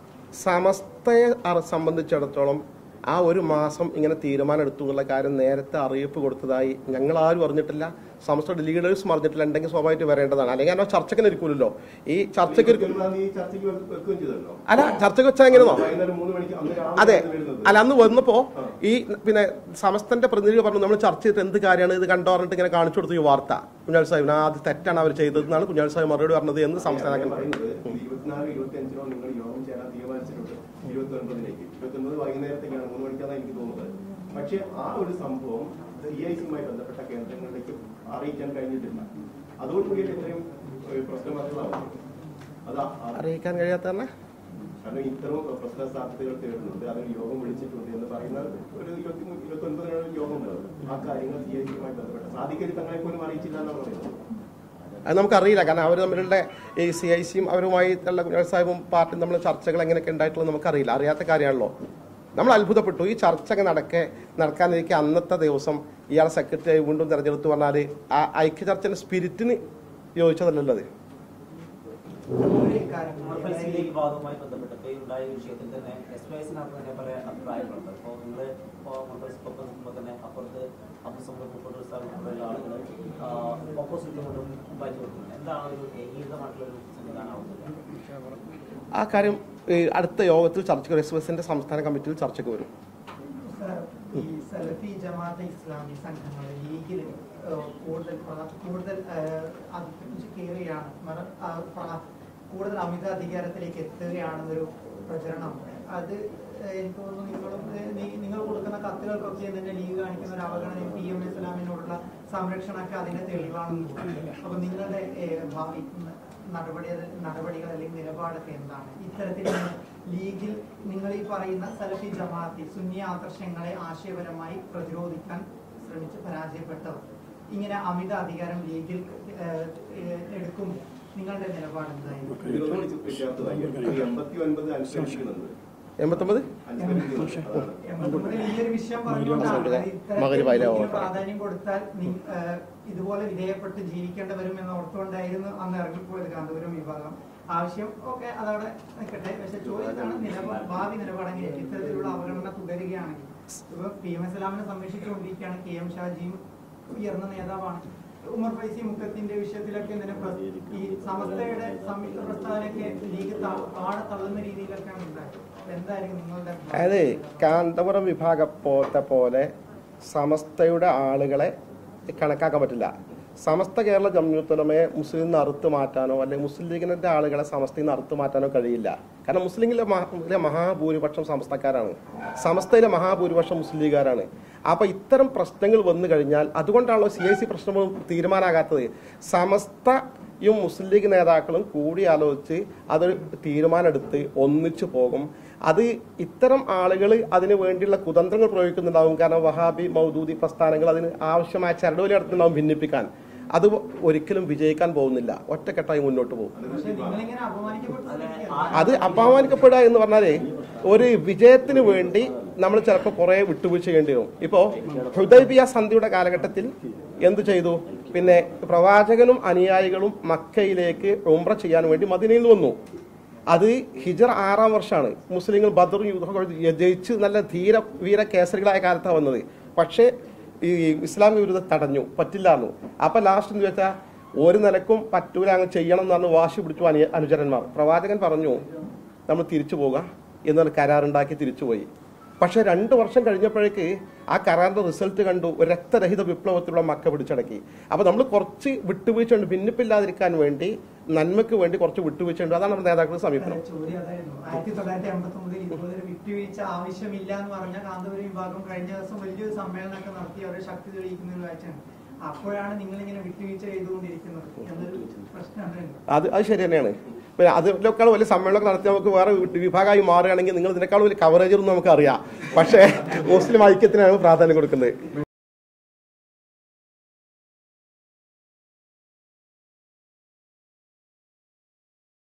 [SPEAKER 2] സമസ്തയെ അറ- സംബന്ധിച്ചിടത്തോളം ആ ഒരു മാസം ഇങ്ങനെ തീരുമാനം എടുത്തു എന്നുള്ള കാര്യം നേരത്തെ അറിയിപ്പ് കൊടുത്തതായി ഞങ്ങൾ ആരും അറിഞ്ഞിട്ടില്ല സമസ്തയുടെ ലീഡേഴ്സും അറിഞ്ഞിട്ടില്ല ഉണ്ടെങ്കിൽ സ്വാഭാവികമായിട്ട് വരേണ്ടതാണ് അല്ലെങ്കിൽ ആ ചർച്ചയ്ക്ക് ഇരിക്കൂലല്ലോ ഈ ചർച്ചയ്ക്ക് ഇരിക്കും
[SPEAKER 4] ഇരുപത്തിയൊൻപതാം തീയതി ചർച്ചയ്ക്ക് വെ- വെക്കുകയും ചെയ്തല്ലോ
[SPEAKER 2] അല്ല ചർച്ചയ്ക്ക് വെച്ചാൽ എങ്ങനെയാണോ
[SPEAKER 4] വൈകുന്നേരം മൂന്ന് മണിക്ക് അന്ന്
[SPEAKER 2] അതെ
[SPEAKER 4] രാവിലെ വരുന്നത്
[SPEAKER 2] അല്ല അന്ന് വന്നപ്പോ
[SPEAKER 4] ആ.
[SPEAKER 2] ഈ പിന്നെ സമസ്തന്റെ പ്രതിനിധി പറഞ്ഞു നമ്മൾ ചർച്ച ചെയ്തിട്ട് എന്ത് കാര്യമാണ് ഇത് കണ്ടോ പറഞ്ഞിട്ട് ഇങ്ങനെ കാണിച്ചു കൊടുത്തു ഈ വാർത്ത കുഞ്ഞാൽ സാഹിബിന് ആ അത് തെറ്റാണ് അവർ ചെയ്തതെന്നാണ് കുഞ്ഞാൽ സാഹിബ് മറുപടി പറഞ്ഞത് എന്ന് സംസ്ഥാന
[SPEAKER 4] ഞാൻ പറയുന്നത് ഇരുപത്തിനാല് ഇരുപത്തി അഞ്ചിനോ നിങ്ങൾ യോഗം ചേരാൻ തീരുമാനിച്ചിട്ടുണ്ട് ഇരുപത്തി ഒൻപതിലേക്ക് ഇരുപത്തി ഒൻപത് വൈകുന്നേരത്തേക്കാണ് മൂന്ന് മണിക്കാണ് എനിക്ക് തോന്നുന്നത് പക്ഷെ ആ ഒരു സംഭവം സി ഐ സിയുമായി ബന്ധപ്പെട്ട കേന്ദ്രങ്ങളിലേക്ക് അറിയിക്കാൻ കഴിഞ്ഞിട്ടില്ല അതോടുകൂടിയിട്ട് ഇത്രയും ഏഹ്, പ്രശ്നം വന്നതാണ് അത് ആ- ആ-
[SPEAKER 2] അറിയിക്കാൻ കഴിയാത്ത തന്നെ
[SPEAKER 4] കാരണം ഇത്തരം പ്രശ്ന സാധ്യതകൾ തേടുന്നുണ്ട് അതിന് യോഗം വിളിച്ചിട്ടുണ്ട് എന്ന് പറയുന്ന ഒരു ഇരുപത്തി ഇരുപത്തി ഒൻപതിനാണ് യോഗം ഉള്ളത് ആ കാര്യങ്ങൾ സി ഐ സിയുമായി ബന്ധപ്പെട്ട സാധിക്കരി തങ്ങളെ പോലും അറിയിച്ചില്ല എന്നാണ് പറയുന്നത്
[SPEAKER 2] അത് നമുക്കറിയില്ല കാരണം അവർ തമ്മിലുള്ള ഈ സി ഐ സിയും അവരുമായി ഉള്ള കുഞ്ഞാൽ സാഹിബും പാർട്ടിയും തമ്മിലുള്ള ചർച്ചകൾ എങ്ങനെയൊക്കെ ഉണ്ടായിട്ടുള്ളത് നമുക്കറിയില്ല അറിയാത്ത കാര്യമാണല്ലോ നമ്മൾ അത്ഭുതപ്പെട്ടു ഈ ചർച്ച ഒക്കെ നടക്കെ നടക്കാനിരിക്കെ അന്നത്തെ ദിവസം ഇയാളെ സെക്രട്ടറി ആയി വീണ്ടും തെരഞ്ഞെടുത്തു പറഞ്ഞാൽ ആ ഐക്യ ചർച്ചയുടെ സ്പിരിറ്റിന് യോജിച്ചതല്ലല്ലോ അത്
[SPEAKER 6] ഒരു കാര്യം
[SPEAKER 7] ഉമർ ഫൈസിലെ വിവാദവുമായി ബന്ധപ്പെട്ട് ഈ ഉണ്ടായ വിഷയത്തിൽ തന്നെ എസ് വൈ എസിനകത്ത് തന്നെ പല അഭിപ്രായങ്ങളുണ്ട് അപ്പോൾ നിങ്ങൾ ഇപ്പോൾ ഉമർ ഫൈസിക്കൊപ്പം നിൽക്കുമ്പോൾ തന്നെ അപ്പുറത്ത് അബ്ദുസമ്മദ് മുപ്പത് സ്ഥലങ്ങളിലുള്ള ആളുകൾ ഓപ്പോസിറ്റ് കൊണ്ടും വായിച്ചു കൊടുക്കുന്നുണ്ട് എന്താണ് ഒരു ഏകീകൃതമായിട്ടുള്ള ഒരു സംവിധാനമാവുന്നത്
[SPEAKER 2] ആ കാര്യം ഈ അടുത്ത യോഗത്തിൽ ചർച്ചയ്ക്ക് എസ് എസിന്റെ സംസ്ഥാന കമ്മിറ്റിയിൽ ചർച്ചയ്ക്ക് വരും
[SPEAKER 6] സർ, ഈ സലഫി ജമാഅത്തെ ഇസ്ലാമി സംഘങ്ങൾ ലീഗിൽ ഏഹ്, കൂടുതൽ പ്ര- കൂടുതൽ ഏഹ്, അതിക്രമിച്ച് കയറുകയാണ് മറ- ആ, പ്ര- കൂടുതൽ അമിത അധികാരത്തിലേക്ക് എത്തുകയാണെന്നൊരു പ്രചരണം അത് ഏഹ്, എനിക്ക് തോന്നുന്നു നിങ്ങളും ഏഹ്, നി- നിങ്ങൾ കൊടുക്കുന്ന കത്തുകൾക്കൊക്കെ തന്നെ ലീഗ് കാണിക്കുന്ന ഒരു അവഗണനയും പി എം ഇസ്ലാമിനോടുള്ള സംരക്ഷണമൊക്കെ അതിന്റെ തെളിവാണെന്ന് തോന്നുന്നു അപ്പൊ നിങ്ങളുടെ ഏഹ്, ഭാവി നടപടി നടപടികൾ അല്ലെങ്കിൽ നിലപാടൊക്കെ എന്താണ് ഇത്തരത്തിൽ നിങ്ങൾ ലീഗിൽ നിങ്ങൾ ഈ പറയുന്ന സലഫി ജമാഅത്തി സുന്നി ആദർശങ്ങളെ ആശയപരമായി പ്രതിരോധിക്കാൻ ശ്രമിച്ച് പരാജയപ്പെട്ടവർ ഇങ്ങനെ അമിത അധികാരം ലീഗിൽ ഏഹ്, ഏഹ്, എടുക്കുമ്പോൾ നിങ്ങളുടെ നിലപാട് എന്തായിരുന്നു
[SPEAKER 4] ഇതൊന്നും വ്യത്യാസമായി എൺപത്തി ഒൻപത് അനുസരിക്കുന്നുണ്ട്
[SPEAKER 2] എൺപത്തൊമ്പത്
[SPEAKER 4] അനുസരിക്കുന്നുണ്ട് അതാണ്
[SPEAKER 6] എൺപത്തൊമ്പതിൽ ഈ ഒരു വിഷയം പറഞ്ഞുകൊണ്ടാണ് അത് ഇത്തരത്തിൽ
[SPEAKER 2] മകന് പൈലാവോ?
[SPEAKER 6] ലീഗിന് പ്രാധാന്യം കൊടുത്താൽ നി- ഏഹ്, ഇതുപോലെ വിധേയപ്പെട്ട് ജീവിക്കേണ്ടി വരും എന്ന് ഓർത്തുകൊണ്ടായിരുന്നു അന്ന് ഇറങ്ങിപ്പോയത് കാന്തപുരം വിഭാഗം ആവശ്യം ഒക്കെ അതവിടെ നിൽക്കട്ടെ പക്ഷെ ചോദ്യത്താണ് നിലപാട് ഭാവി നിലപാടെങ്കിൽ ഇത്തരത്തിലുള്ള അവഗണന തുടരുകയാണെങ്കിൽ ഇപ്പൊ പി എം ഇസ്ലാമിനെ സംരക്ഷിച്ചുകൊണ്ടിരിക്കുകയാണ് കെ എം ഷാജിയും ഉയർന്ന നേതാവാണ് ഉമർ ഫൈസി മുക്കത്തിന്റെ വിഷയത്തിലൊക്കെ ഇതിനെ പ്ര- ഈ സമസ്തയുടെ സംയുക്ത പ്രസ്താവനയൊക്കെ ലീഗ് താ- താഴെ തള്ളുന്ന രീതിയിലൊക്കെയാണ് ഉണ്ടായത് അപ്പൊ എന്തായിരിക്കും നിങ്ങളുടെ
[SPEAKER 2] അതായത് കാന്തപുരം വിഭാഗത്തെ പോലെ സമസ്തയുടെ ആളുകളെ കണക്കാക്കാൻ പറ്റില്ല സമസ്ത കേരള ജമ്യൂത്തലമയെ മുസ്ലിം നിന്ന് അറുത്ത് മാറ്റാനോ അല്ലെങ്കിൽ മുസ്ലിം ലീഗിന്റെ ആളുകളെ സമസ്തയിൽ നിന്ന് അറുത്ത് മാറ്റാനോ കഴിയില്ല കാരണം മുസ്ലിം ലീഗിലെ മഹാ- മഹാഭൂരിപക്ഷം സമസ്തക്കാരാണ് സമസ്തയിലെ മഹാഭൂരിപക്ഷം മുസ്ലിം ലീഗുകാരാണ് അപ്പൊ ഇത്തരം പ്രശ്നങ്ങൾ വന്നു കഴിഞ്ഞാൽ അതുകൊണ്ടാണല്ലോ സി ഐ സി പ്രശ്നം തീരുമാനമാകാത്തത് സമസ്തയും മുസ്ലിം ലീഗ് നേതാക്കളും കൂടി ആലോചിച്ച് അതൊരു തീരുമാനമെടുത്ത് ഒന്നിച്ചു പോകും അത് ഇത്തരം ആളുകൾ അതിന് വേണ്ടിയുള്ള കുതന്ത്രങ്ങൾ പ്രയോഗിക്കുന്നുണ്ടാവും കാരണം വഹാബി മൗദൂദി പ്രസ്ഥാനങ്ങൾ അതിന് ആവശ്യമായ ചരടുവലി നടത്തുന്നുണ്ടാവും ഭിന്നിപ്പിക്കാൻ അത് ഒരിക്കലും വിജയിക്കാൻ പോകുന്നില്ല ഒറ്റക്കെട്ടായി മുന്നോട്ട് പോകും
[SPEAKER 6] പക്ഷെ നിങ്ങളിങ്ങനെ അപമാനിക്കപ്പെട്ടു
[SPEAKER 2] അത് അപമാനിക്കപ്പെടുക എന്ന് പറഞ്ഞാലേ ഒരു വിജയത്തിന് വേണ്ടി നമ്മൾ ചിലപ്പോൾ കുറെ വിട്ടുവീഴ്ച ചെയ്യേണ്ടി വരും ഇപ്പോ ഹുദൈബിയ സന്ധിയുടെ കാലഘട്ടത്തിൽ എന്തു ചെയ്തു പിന്നെ പ്രവാചകനും അനുയായികളും മക്കയിലേക്ക് ഉംറ ചെയ്യാൻ വേണ്ടി മദീനയിൽ നിന്ന് വന്നു അത് ഹിജർ ആറാം വർഷമാണ് മുസ്ലിങ്ങൾ ബദറും യുദ്ധമൊക്കെ ജയിച്ച് നല്ല ധീര വീര കേസരികളായ കാലത്താണ് വന്നത് പക്ഷേ ഈ ഇസ്ലാം വിരുദ്ധ തടഞ്ഞു പറ്റില്ലാന്നു അപ്പൊ ലാസ്റ്റ് എന്ന് വെച്ചാൽ ഒരു നിലക്കും പറ്റൂല അങ്ങ് ചെയ്യണം എന്ന് പറഞ്ഞ് വാശി പിടിച്ചു അനു അനുചരന്മാർ പ്രവാചകൻ പറഞ്ഞു നമ്മൾ തിരിച്ചു പോകാം എന്നാൽ കരാറുണ്ടാക്കി തിരിച്ചുപോയി പക്ഷെ രണ്ട് വർഷം കഴിഞ്ഞപ്പോഴേക്ക് ആ കരാറിന്റെ റിസൾട്ട് കണ്ടു ഒരു രക്തരഹിത വിപ്ലവത്തിലുള്ള മക്ക പിടിച്ചടക്കി അപ്പൊ നമ്മൾ കുറച്ച് വിട്ടുവീഴ്ച ഉണ്ട് ഭിന്നിപ്പില്ലാതിരിക്കാൻ വേണ്ടി നന്മയ്ക്ക് വേണ്ടി കുറച്ച് വിട്ടുവീഴ്ച ഉണ്ട് അതാണ് നമ്മുടെ നേതാക്കളുടെ സമീപനം
[SPEAKER 6] ചോദ്യം അതായിരുന്നു ആയിരത്തി തൊള്ളായിരത്തി അമ്പത്തി ഒമ്പതിൽ ഇതുപോലൊരു വിട്ടുവീഴ്ച ആവശ്യമില്ല എന്ന് പറഞ്ഞ കാന്തപുരം വിഭാഗം കഴിഞ്ഞ ദിവസം വലിയൊരു സമ്മേളനമൊക്കെ നടത്തി അവരെ ശക്തി തെളിയിക്കുന്ന ഒരു കാഴ്ചയാണ് അപ്പോഴാണ് നിങ്ങൾ ഇങ്ങനെ വിട്ടുവീഴ്ച ചെയ്തുകൊണ്ടിരിക്കുന്നത് എന്നൊരു പ്രശ്നമാണ്
[SPEAKER 2] അത് അത് ശരി തന്നെയാണ് പിന്നെ അതിലൊക്കെ വലിയ സമ്മേളനമൊക്കെ നടത്തി നമുക്ക് വേറെ വിഭാഗമായി മാറുകയാണെങ്കിൽ നിങ്ങൾ ഇതിനേക്കാൾ വലിയ കവറേജ് ഒന്നും നമുക്ക് അറിയാം പക്ഷേ മുസ്ലിം ഐക്യത്തിനാണ് പ്രാധാന്യം കൊടുക്കുന്നത്